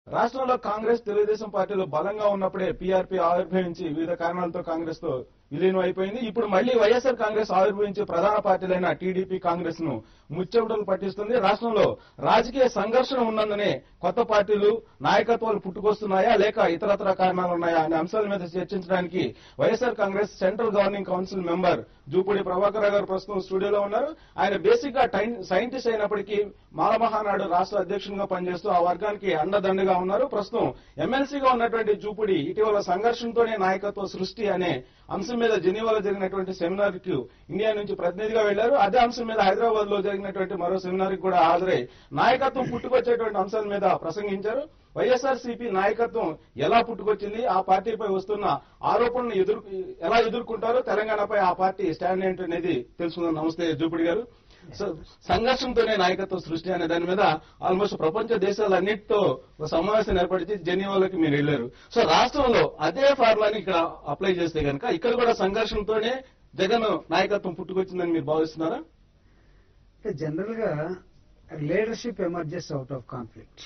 రాష్ట్రంలో కాంగ్రెస్ తెలుగుదేశం పార్టీలు బలంగా ఉన్నప్పుడే పీఆర్పీ ఆవిర్భవించి వివిధ కారణాలతో కాంగ్రెస్ తో విలీనం అయిపోయింది ఇప్పుడు మళ్లీ వైఎస్ఆర్ కాంగ్రెస్ ఆవిర్భవించి ప్రధాన పార్టీలైన టీడీపీ కాంగ్రెస్ ను ముచ్చెమటలు పట్టిస్తుంది రాష్ట్రంలో రాజకీయ సంఘర్షణ ఉన్నందునే కొత్త పార్టీలు నాయకత్వాలు పుట్టుకొస్తున్నాయా లేక ఇతరత్ర కారణాలు ఉన్నాయా అనే అంశాల మీద చర్చించడానికి YSR Congress central governing council member Jupudi Prabhakar Rao garu ప్రస్తుతం స్టూడియోలో ఉన్నారు ఆయన బేసిక్ గా టైం- సైంటిస్ట్ అయినప్పటికీ మాలమహానాడు రాష్ట్ర అధ్యక్షునిగా పనిచేస్తూ ఆ వర్గానికి అండదండగా ఉన్నారు ప్రస్తుతం ఎమ్మెల్సీగా ఉన్నటువంటి జూపుడి ఇటీవల సంఘర్షణతోనే నాయకత్వ సృష్టి అనే అంశం మీద జెనీవాలో జరిగినటువంటి సెమినార్ కు ఇండియా నుంచి ప్రతినిధిగా వెళ్లారు అదే అంశం మీద హైదరాబాద్ లో జరిగినటువంటి మరో సెమినార్ కి కూడా హాజరై నాయకత్వం పుట్టుకొచ్చేటువంటి అంశాల మీద ప్రసంగించారు వైఎస్ఆర్ సిపి నాయకత్వం ఎలా పుట్టుకొచ్చింది ఆ పార్టీపై వస్తున్న ఆరోపణలను ఎదురు ఎలా ఎదుర్కొంటారో తెలంగాణపై ఆ పార్టీ స్టాండ్ ఏంటనేది తెలుసుకుందాం నమస్తే జూపుడి గారు సో సంఘర్షంతోనే నాయకత్వ సృష్టి అనే దాని మీద ఆల్మోస్ట్ ప్రపంచ దేశాలన్నిటితో ఒక సమావేశం ఏర్పడిచి జెనీవాలోకి మీరు వెళ్లారు సో రాష్ట్రంలో అదే ఫార్ములాని ఇక్కడ అప్లై చేస్తే కనుక ఇక్కడ కూడా సంఘర్షణతోనే జగన్ నాయకత్వం పుట్టుకొచ్చిందని మీరు భావిస్తున్నారా అంటే జనరల్ గా leadership emerges out of conflict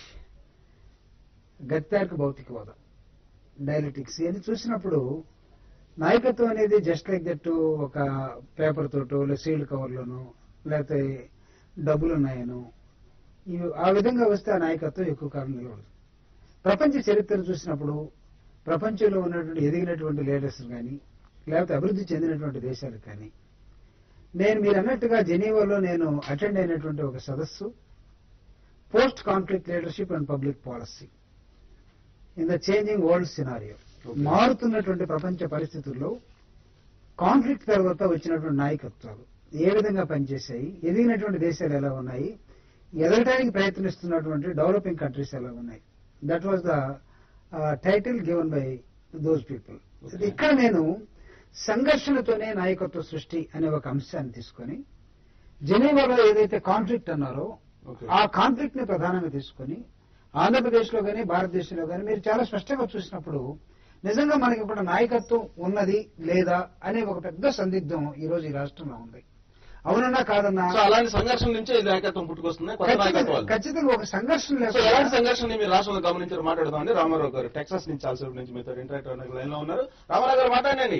గత్యానికి భౌతికవాదం డైలెటిక్స్ ఇవన్నీ చూసినప్పుడు నాయకత్వం అనేది జస్ట్ లైక్ దట్ ఒక పేపర్ తోటో లేదా సీల్డ్ కవర్లోనో లేకపోతే డబ్బులు ఉన్నాయనో ఇవి ఆ విధంగా వస్తే ఆ నాయకత్వం ఎక్కువ కాలం నిలవదు ప్రపంచ చరిత్ర చూసినప్పుడు ప్రపంచంలో ఉన్నటువంటి ఎదిగినటువంటి లీడర్స్ కానీ లేకపోతే అభివృద్ధి చెందినటువంటి దేశాలకు కానీ నేను మీరు అన్నట్టుగా జెనీవాలో నేను అటెండ్ అయినటువంటి ఒక సదస్సు post conflict leadership and public policy in the changing world scenario మారుతున్నటువంటి ప్రపంచ పరిస్థితుల్లో కాన్ఫ్లిక్ట్ తర్వాత వచ్చినటువంటి నాయకత్వాలు ఏ విధంగా పనిచేశాయి ఎదిగినటువంటి దేశాలు ఎలా ఉన్నాయి ఎదగడానికి ప్రయత్నిస్తున్నటువంటి డెవలపింగ్ కంట్రీస్ ఎలా ఉన్నాయి that was the title given by those people Okay. ఇక్కడ నేను సంఘర్షణతోనే నాయకత్వ సృష్టి అనే ఒక అంశాన్ని తీసుకొని జెనీవాలో ఏదైతే కాన్ఫ్లిక్ట్ అన్నారో ఓకే ఆ కాన్ఫ్లిక్ట్ ని ప్రధానంగా తీసుకొని ఆంధ్రప్రదేశ్ లో గానీ భారతదేశంలో గానీ మీరు చాలా స్పష్టంగా చూసినప్పుడు నిజంగా మనకి ఇప్పుడు నాయకత్వం ఉన్నది లేదా అనే ఒక పెద్ద సందిగ్ధం ఈ రోజు ఈ రాష్ట్రంలో ఉంది అవునన్నా కాదన్నా సో అలాంటి సంఘర్షణ నుంచే ఈ నాయకత్వం పుట్టుకొస్తుంది కొత్త ఖచ్చితంగా- నాయకత్వాలు ఖచ్చితంగా ఒక సంఘర్షణ సో లేకుండా ఎలాంటి సంఘర్షణ మీరు రాష్ట్రంలో గమనించారు మాట్లాడదామండి రామారావు గారు టెక్సాస్ నుంచి చాలాసేపు నుంచి మీతో ఇంటరాక్ట్ అవ్వడానికి లైన్ లో ఉన్నారు రామారావు గారు మాట్లాడండి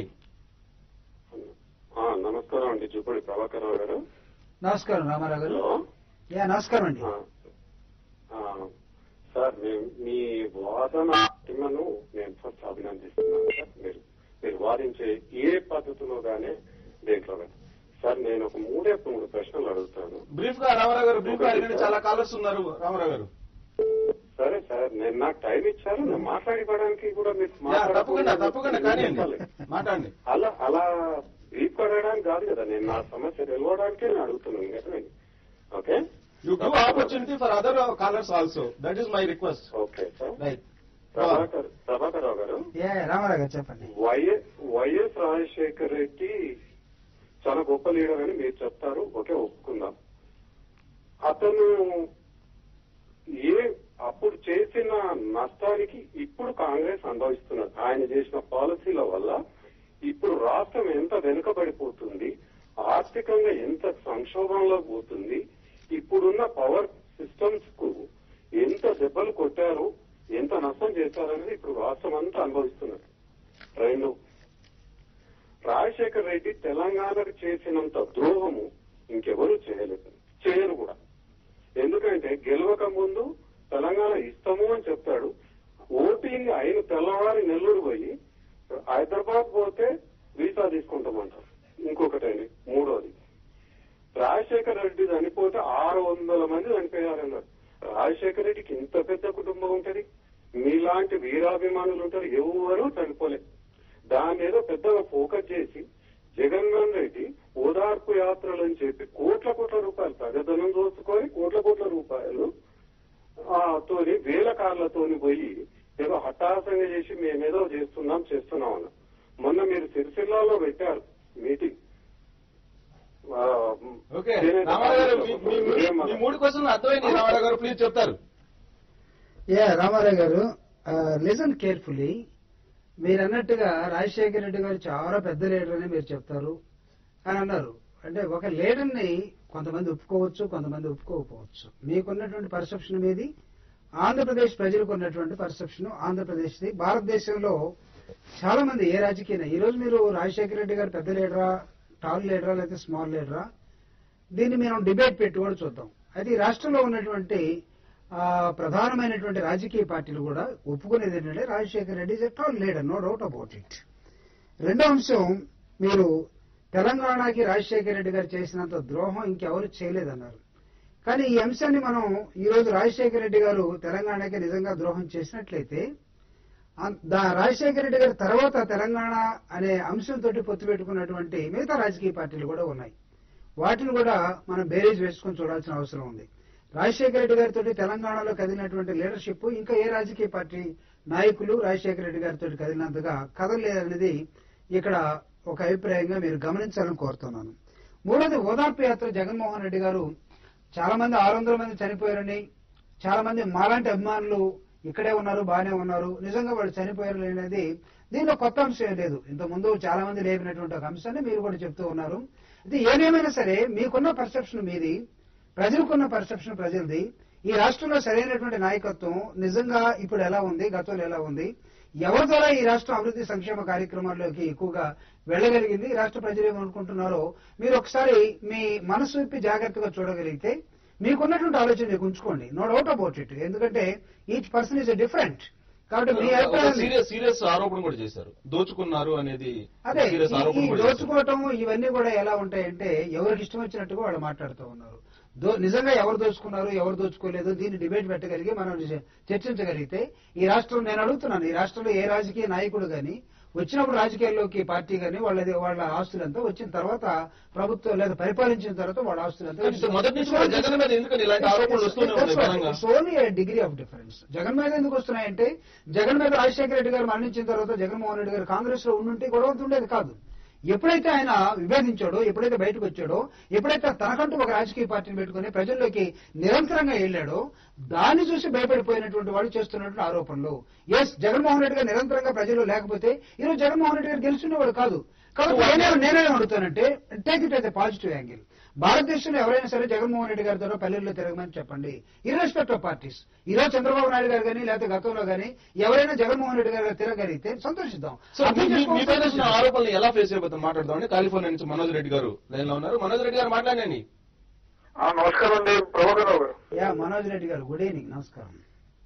ఆ, నమస్కారం అండి జూపడి ప్రభాకర్ రావు గారు నమస్కారం రామారావు గారు హలో యా నమస్కారం అండి ఆ, ఆ, సార్ మేము మీ వాదన టీమను నేను ఫస్ట్ అభినందిస్తున్నాను సార్ మీరు మీరు వాదించే ఏ పద్ధతిలో గానీ దేంట్లో కానీ సార్ నేను ఒక మూడే మూడు ప్రశ్నలు అడుగుతాను బ్రీఫ్ గా రామారావు గారు బ్రీఫ్ గా అడగండి చాలా కాలర్స్ ఉన్నారు రామారావు గారు సరే సార్ నేను నాకు టైం ఇచ్చారు నేను మాట్లాడిపోవడానికి కూడా మీరు యా, మాట్లాడకుండా తప్పకుండా తప్పకుండా కానీ చెప్పాలి. మాట్లాడండి అలా అలా బ్రీఫ్ అడగడానికి కాదు కదా నేను నా సమస్య తెలవడానికే నేను అడుగుతున్నాను కదా నేను. Okay you give opportunity for other callers also that is my request okay sir right Prabhakar Prabhakar Rao garu yeah Ramarao గారు చెప్పండి వైఎస్ వైఎస్ రాజశేఖర్ రెడ్డి చాలా గొప్ప లీడర్ అని మీరు చెప్తారు ఓకే ఒప్పుకుందాం అతను ఏ అప్పుడు చేసిన నష్టానికి ఇప్పుడు కాంగ్రెస్ అనుభవిస్తున్నది ఆయన చేసిన పాలసీల వల్ల ఇప్పుడు రాష్ట్రం ఎంత వెనుకబడిపోతుంది ఆర్థికంగా ఎంత సంక్షోభంలో పోతుంది ఇప్పుడున్న పవర్ సిస్టమ్స్ కు ఎంత దెబ్బలు కొట్టారు ఎంత నష్టం చేశారనేది ఇప్పుడు రాష్ట్రం అంతా అనుభవిస్తున్నది రెండు రాజశేఖర్ రెడ్డి తెలంగాణకు చేసినంత ద్రోహము ఇంకెవరూ చేయలేదు చేయరు కూడా ఎందుకంటే గెలవక ముందు తెలంగాణ ఇస్తాము అని చెప్తాడు ఓటింగ్ అయిన తెల్లవారి నెల్లూరు పోయి హైదరాబాద్ పోతే వీసా తీసుకుంటామంటారు ఇంకొకటండి మూడోది రాజశేఖర రెడ్డి చనిపోతే ఆరు వందల మంది చనిపోయారన్నారు రాజశేఖర రెడ్డికి ఇంత పెద్ద కుటుంబం ఉంటది మీలాంటి వీరాభిమానులు ఉంటారు ఎవరు చనిపోలేదు దాని మీద పెద్దగా ఫోకస్ చేసి జగన్మోహన్ రెడ్డి ఓదార్పు యాత్రలు అని చెప్పి కోట్ల కోట్ల రూపాయలు ప్రజధనం దోచుకొని కోట్ల కోట్ల రూపాయలు ఆ, తోని వేల కార్లతోని పోయి ఏదో హఠాత్తంగా చేసి మేమేదో చేస్తున్నాం చేస్తున్నాం అన్న మొన్న మీరు సిరిసిల్లాలో పెట్టారు మీటింగ్ ఆ, ఓకే చేనేత రామారావు గారు మీ- మీ- మీ- కార్మికులు- మీ మూడు క్వశ్చన్ అర్థమైంది రామారావు గారు ప్లీజ్ చెప్తారు యా రామారావు గారు లిజన్ కేర్ఫుల్లీ మీరు అన్నట్టుగా రాజశేఖర రెడ్డి గారు చాలా పెద్ద లీడర్ అని మీరు చెప్తారు అని అన్నారు అంటే ఒక లీడర్ ని కొంతమంది ఒప్పుకోవచ్చు కొంతమంది ఒప్పుకోకపోవచ్చు మీకున్నటువంటి పర్సెప్షన్ మీది ఆంధ్రప్రదేశ్ ప్రజలకు ఉన్నటువంటి పర్సెప్షన్ ఆంధ్రప్రదేశ్ది భారతదేశంలో చాలా మంది ఏ రాజకీయ ఈ రోజు మీరు రాజశేఖర రెడ్డి గారు పెద్ద లీడరా టాల్ లీడరా లేకపోతే స్మాల్ లీడరా దీన్ని మేము డిబేట్ పెట్టి కూడా చూద్దాం అయితే ఈ రాష్ట్రంలో ఉన్నటువంటి ఆ, ప్రధానమైనటువంటి రాజకీయ పార్టీలు కూడా ఒప్పుకునేది ఏంటంటే Rajasekhara Reddy is a tall leader no doubt about it రెండో అంశం మీరు తెలంగాణకి రాజశేఖర రెడ్డి గారు చేసినంత ద్రోహం ఇంకెవరు చేయలేదన్నారు కానీ ఈ అంశాన్ని మనం ఈ రోజు రాజశేఖర రెడ్డి గారు తెలంగాణకి నిజంగా ద్రోహం చేసినట్లయితే అం- దా రాజశేఖర రెడ్డి గారి తర్వాత తెలంగాణ అనే అంశంతో పొత్తు పెట్టుకున్నటువంటి మిగతా రాజకీయ పార్టీలు కూడా ఉన్నాయి వాటిని కూడా మనం బేరీజ్ వేసుకొని చూడాల్సిన అవసరం ఉంది రాజశేఖర రెడ్డి గారితో తెలంగాణలో కదిలినటువంటి లీడర్షిప్ ఇంకా ఏ రాజకీయ పార్టీ నాయకులు రాజశేఖర రెడ్డి గారితో కదిలినంతగా కదలలేదనేది ఇక్కడ ఒక అభిప్రాయంగా మీరు గమనించాలని కోరుతున్నాను మూడోది ఓదార్పు యాత్ర జగన్మోహన్ రెడ్డి గారు చాలా మంది ఆరు వందల మంది చనిపోయారని చాలా మంది మాలాంటి అభిమానులు ఇక్కడే ఉన్నారు బాగానే ఉన్నారు నిజంగా వాళ్ళు చనిపోయారు అనేది దీనిలో కొత్త అంశం ఏం లేదు ఇంత ముందు చాలా మంది లేపినటువంటి ఒక అంశాన్ని మీరు కూడా చెప్తూ ఉన్నారు ఇది ఏదేమైనా సరే మీకున్న పర్సెప్షన్ మీది ప్రజలకున్న పర్సెప్షన్ ప్రజలది ఈ రాష్ట్రంలో సరైనటువంటి నాయకత్వం నిజంగా ఇప్పుడు ఎలా ఉంది గతంలో ఎలా ఉంది ఎవరి ద్వారా ఈ రాష్ట్రం అభివృద్ధి సంక్షేమ కార్యక్రమాల్లోకి ఎక్కువగా వెళ్ళగలిగింది ఈ రాష్ట్ర ప్రజలు ఏమనుకుంటున్నారో మీరు ఒకసారి మీ మనసు విప్పి జాగ్రత్తగా చూడగలిగితే మీకున్నటువంటి ఆలోచన మీకు ఉంచుకోండి నో డౌట్ అబౌట్ ఇట్ ఎందుకంటే ఈచ్ పర్సన్ ఇస్ డిఫరెంట్ కాబట్టి మీ అభిప్రాయాన్ని సీరియస్ సీరియస్ ఆరోపణ కూడా చేశారు దోచుకున్నారు అనేది అదే సీరియస్ ఈ- ఆరోపణ ఈ కూడా చేశారు. దోచుకోవటం ఇవన్నీ కూడా ఎలా ఉంటాయంటే ఎవరికి ఇష్టం వచ్చినట్టుగా వాళ్ళు మాట్లాడుతూ ఉన్నారు దో- నిజంగా ఎవరు దోచుకున్నారు ఎవరు దోచుకోలేదు దీన్ని డిబేట్ పెట్టగలిగి మనం చ- చర్చించగలిగితే ఈ రాష్ట్రం నేను అడుగుతున్నాను ఈ రాష్ట్రంలో ఏ రాజకీయ నాయకుడు గాని వచ్చినప్పుడు రాజకీయాల్లోకి పార్టీ గాని వాళ్ళది వాళ్ళ ఆస్తులంతా వచ్చిన తర్వాత ప్రభుత్వం లేదా పరిపాలించిన తర్వాత వాళ్ళ ఆస్తులంతా కానీ సార్ మొదటి నుంచి కూడా జగన్ మీద ఎందుకని ఇలాంటి ఆరోపణలు వస్తూనే ఉన్నాయి బలంగా only degree of difference Jagan మీద ఎందుకు వస్తున్నాయంటే జగన్ మీద రాజశేఖర రెడ్డి గారు మరణించిన తర్వాత జగన్మోహన్ రెడ్డి గారు కాంగ్రెస్ లో ఉండుంటే గొడవ ఉండేది కాదు ఎప్పుడైతే ఆయన విభేదించాడో ఎప్పుడైతే బయటకు వచ్చాడో ఎప్పుడైతే తనకంటూ ఒక రాజకీయ పార్టీని పెట్టుకుని ప్రజల్లోకి నిరంతరంగా వెళ్ళాడో దాన్ని చూసి భయపడిపోయినటువంటి వాళ్ళు చేస్తున్నటువంటి ఆరోపణలు ఎస్ జగన్మోహన్ రెడ్డి గారు నిరంతరంగా ప్రజల్లో లేకపోతే ఈరోజు జగన్మోహన్ రెడ్డి గారు గెలుచుండేవాడు కాదు కాబట్టి నేనే నేనే అడుగుతానంటే take it as a positive angle భారతదేశంలో ఎవరైనా సరే జగన్మోహన్ రెడ్డి గారితో పల్లెల్లో తిరగమని చెప్పండి ఇర్రెస్పెక్ట్ ఆఫ్ పార్టీస్ ఈ రోజు చంద్రబాబు నాయుడు గారు కానీ లేకపోతే గతంలో కానీ ఎవరైనా జగన్మోహన్ రెడ్డి గారు తిరగలిగితే సంతోషిద్దాం సో అర్థం మీ- మీ- చేసుకోవాలి, మీ పైన వచ్చిన సంతోషిద్దాం. ఆరోపణలు ఎలా ఫేస్ చేయబోతాం మాట్లాడదామని కాలిఫోర్నియా నుంచి మనోజ్ రెడ్డి గారు లైన్ లో ఉన్నారు మనోజ్ రెడ్డి గారు మాట్లాడండి ఆ, నమస్కారం అండి ప్రభాకర్ రావు గారు యా మనోజ్ రెడ్డి గారు గుడ్ ఈవినింగ్ నమస్కారం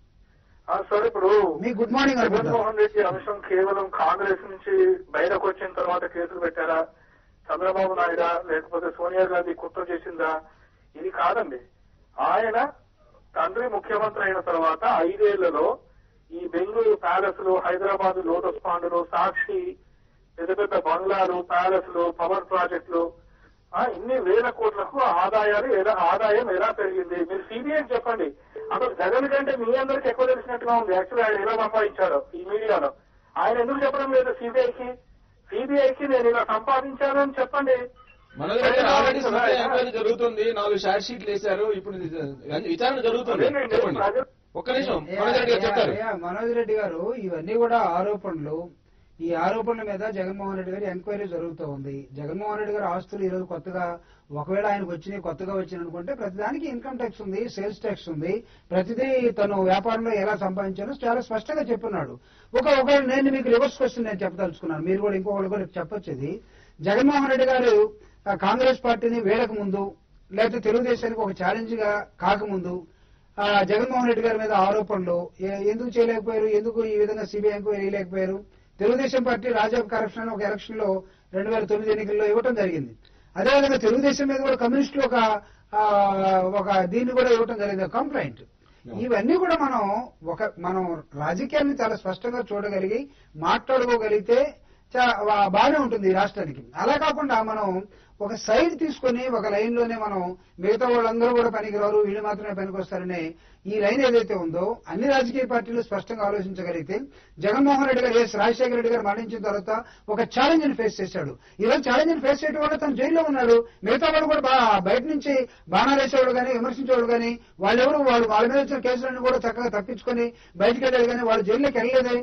ఆ, సార్ ఇప్పుడు మీ గుడ్ మార్నింగ్ అనుకుంటా జగన్మోహన్ రెడ్డి అంశం కేవలం కాంగ్రెస్ నుంచి బయటకు వచ్చిన తర్వాత కేసులు పెట్టారా చంద్రబాబు నాయుడా లేకపోతే సోనియా గాంధీ కుట్ర చేసిందా ఇది కాదండి ఆయన తండ్రి ముఖ్యమంత్రి అయిన తర్వాత ఐదేళ్లలో ఈ బెంగళూరు ప్యాలెస్లు హైదరాబాద్ లోటస్ పాండులు సాక్షి పెద్ద పెద్ద బంగ్లాలు ప్యాలెస్లు పవర్ ప్రాజెక్టులు ఆ, ఇన్ని వేల కోట్లకు ఆదాయాలు ఎలా ఆదాయం ఎలా పెరిగింది మీరు సిబిఐ చెప్పండి అసలు జగన్ కంటే మీ అందరికి ఎక్కువ తెలిసినట్టుగా ఉంది యాక్చువల్లీ ఆయన ఎలా సంపాదించాడు ఈ మీడియాలో ఆయన ఎందుకు చెప్పడం లేదు సిబిఐకి సిబిఐకి నేను ఇలా సంపాదించాను అని చెప్పండి మనోజ్ రెడ్డి గారు ఆల్రెడీ సిబిఐ ఎంక్వైరీ జరుగుతుంది నాలుగు షార్ట్ షీట్లు వేశారు ఇప్పుడు ఇది విచారణ జరుగుతుంది అదేనండి, చెప్పండి ప్రజలు- ఒక్క నిమిషం మనోజ్ రెడ్డి గారు చెప్తారు యా, యా, మనోజ్ రెడ్డి గారు ఇవన్నీ కూడా ఆరోపణలు ఈ ఆరోపణల మీద జగన్మోహన్ రెడ్డి గారి ఎంక్వైరీ జరుగుతూ ఉంది జగన్మోహన్ రెడ్డి గారి ఆస్తులు ఈ రోజు కొత్తగా ఒకవేళ ఆయనకు వచ్చినాయి కొత్తగా వచ్చినాయి అనుకుంటే ప్రతిదానికి ఇన్కమ్ ట్యాక్స్ ఉంది సేల్స్ ట్యాక్స్ ఉంది ప్రతిదీ తను వ్యాపారంలో ఎలా సంపాదించాలో చాలా స్పష్టంగా చెప్పున్నాడు ఒక ఒక నేను మీకు రివర్స్ క్వశ్చన్ నేను చెప్పదలుచుకున్నాను మీరు కూడా ఇంకొకళ్ళు కూడా చెప్పొచ్చు ఇది జగన్మోహన్ రెడ్డి గారు ఆ, కాంగ్రెస్ పార్టీని వేడక ముందు లేకపోతే తెలుగుదేశానికి ఒక ఛాలెంజ్ గా కాకముందు ఆ, జగన్మోహన్ రెడ్డి గారి మీద ఆరోపణలు ఏ- ఎందుకు చేయలేకపోయారు ఎందుకు ఈ విధంగా సిబిఐ ఎంక్వైరీ వేయలేకపోయారు తెలుగుదేశం పార్టీ రాజా కరప్షన్ ఒక ఎలక్షన్ లో రెండు వేల తొమ్మిది ఎన్నికల్లో ఇవ్వటం జరిగింది అదేవిధంగా తెలుగుదేశం మీద కూడా కమ్యూనిస్టులు ఒక ఆ, ఒక దీన్ని కూడా ఇవ్వటం జరిగింది కంప్లైంట్ ఇవన్నీ కూడా మనం ఒక మనం రాజకీయాన్ని చాలా స్పష్టంగా చూడగలిగి మాట్లాడుకోగలిగితే చా- వా- బాగానే ఉంటుంది ఈ రాష్ట్రానికి అలా కాకుండా మనం ఒక సైడ్ తీసుకొని ఒక లైన్ లోనే మనం మిగతా వాళ్ళందరూ కూడా పనికిరారు వీళ్ళు మాత్రమే పనికొస్తారనే ఈ లైన్ ఏదైతే ఉందో అన్ని రాజకీయ పార్టీలు స్పష్టంగా ఆలోచించగలిగితే జగన్మోహన్ రెడ్డి గారు ఎస్ రాజశేఖర రెడ్డి గారు మరణించిన తర్వాత ఒక ఛాలెంజ్ ని ఫేస్ చేశాడు ఈ రోజు ఛాలెంజ్ ని ఫేస్ చేయడం వల్ల తను జైల్లో ఉన్నాడు మిగతా వాళ్ళు కూడా బా- బయట నుంచి బాణాలు వేసేవాళ్ళు కానీ విమర్శించేవాళ్ళు కానీ వాళ్ళెవరు వాళ్ళు వాళ్ళ మీద వచ్చిన కేసులన్నీ కూడా చక్కగా తప్పించుకొని బయటకు వెళ్ళారు కానీ వాళ్ళు జైల్లోకి వెళ్ళలేదే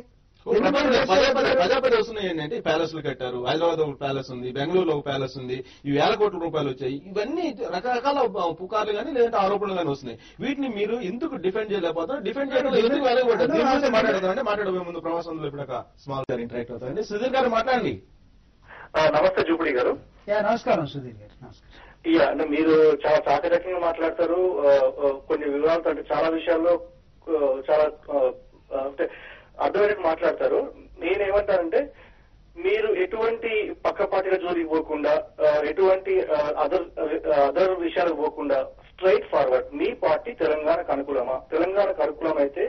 ఓ ప్రపంచంలో పదే పదే పదే పదే వస్తున్నాయి ఏంటంటే ప్యాలెస్లు కట్టారు హైదరాబాద్ ఒక ప్యాలెస్ ఉంది బెంగళూరులో ఒక ప్యాలెస్ ఉంది ఈ వేల కోట్ల రూపాయలు వచ్చాయి ఇవన్నీ రకరకాల పుకార్లు కానీ లేదంటే ఆరోపణలు కానీ వస్తున్నాయి వీటిని మీరు ఎందుకు డిఫెండ్ చేయలేకపోతారు డిఫెండ్ చేయడం ఎందుకు వెళ్ళకూడదు దీని గురించి మాట్లాడదామంటే మాట్లాడబోయే ముందు ప్రవాసంలో ఇప్పుడు స్మాల్ గారు ఇంటరాక్ట్ అవుతారండి సుధీర్ గారు మాట్లాడండి ఆ, నమస్తే జూపిడి గారు యా నమస్కారం సుధీర్ గారు నమస్కారం యా అంటే మీరు చాలా చాకచక్యంగా మాట్లాడతారు ఆ, ఆ, కొన్ని వివరాలతో అంటే చాలా విషయాల్లో ఆ, చాలా ఆ, ఆ, అంటే అర్థమైనట్టు మాట్లాడతారు నేనేమంటానంటే మీరు ఎటువంటి పక్కపాటిగా జోలికి పోకుండా ఆ, ఎటువంటి అదర్ అదర్ విషయాలకు పోకుండా స్ట్రైట్ ఫార్వర్డ్ మీ పార్టీ తెలంగాణకు అనుకూలమా తెలంగాణకు అనుకూలం అయితే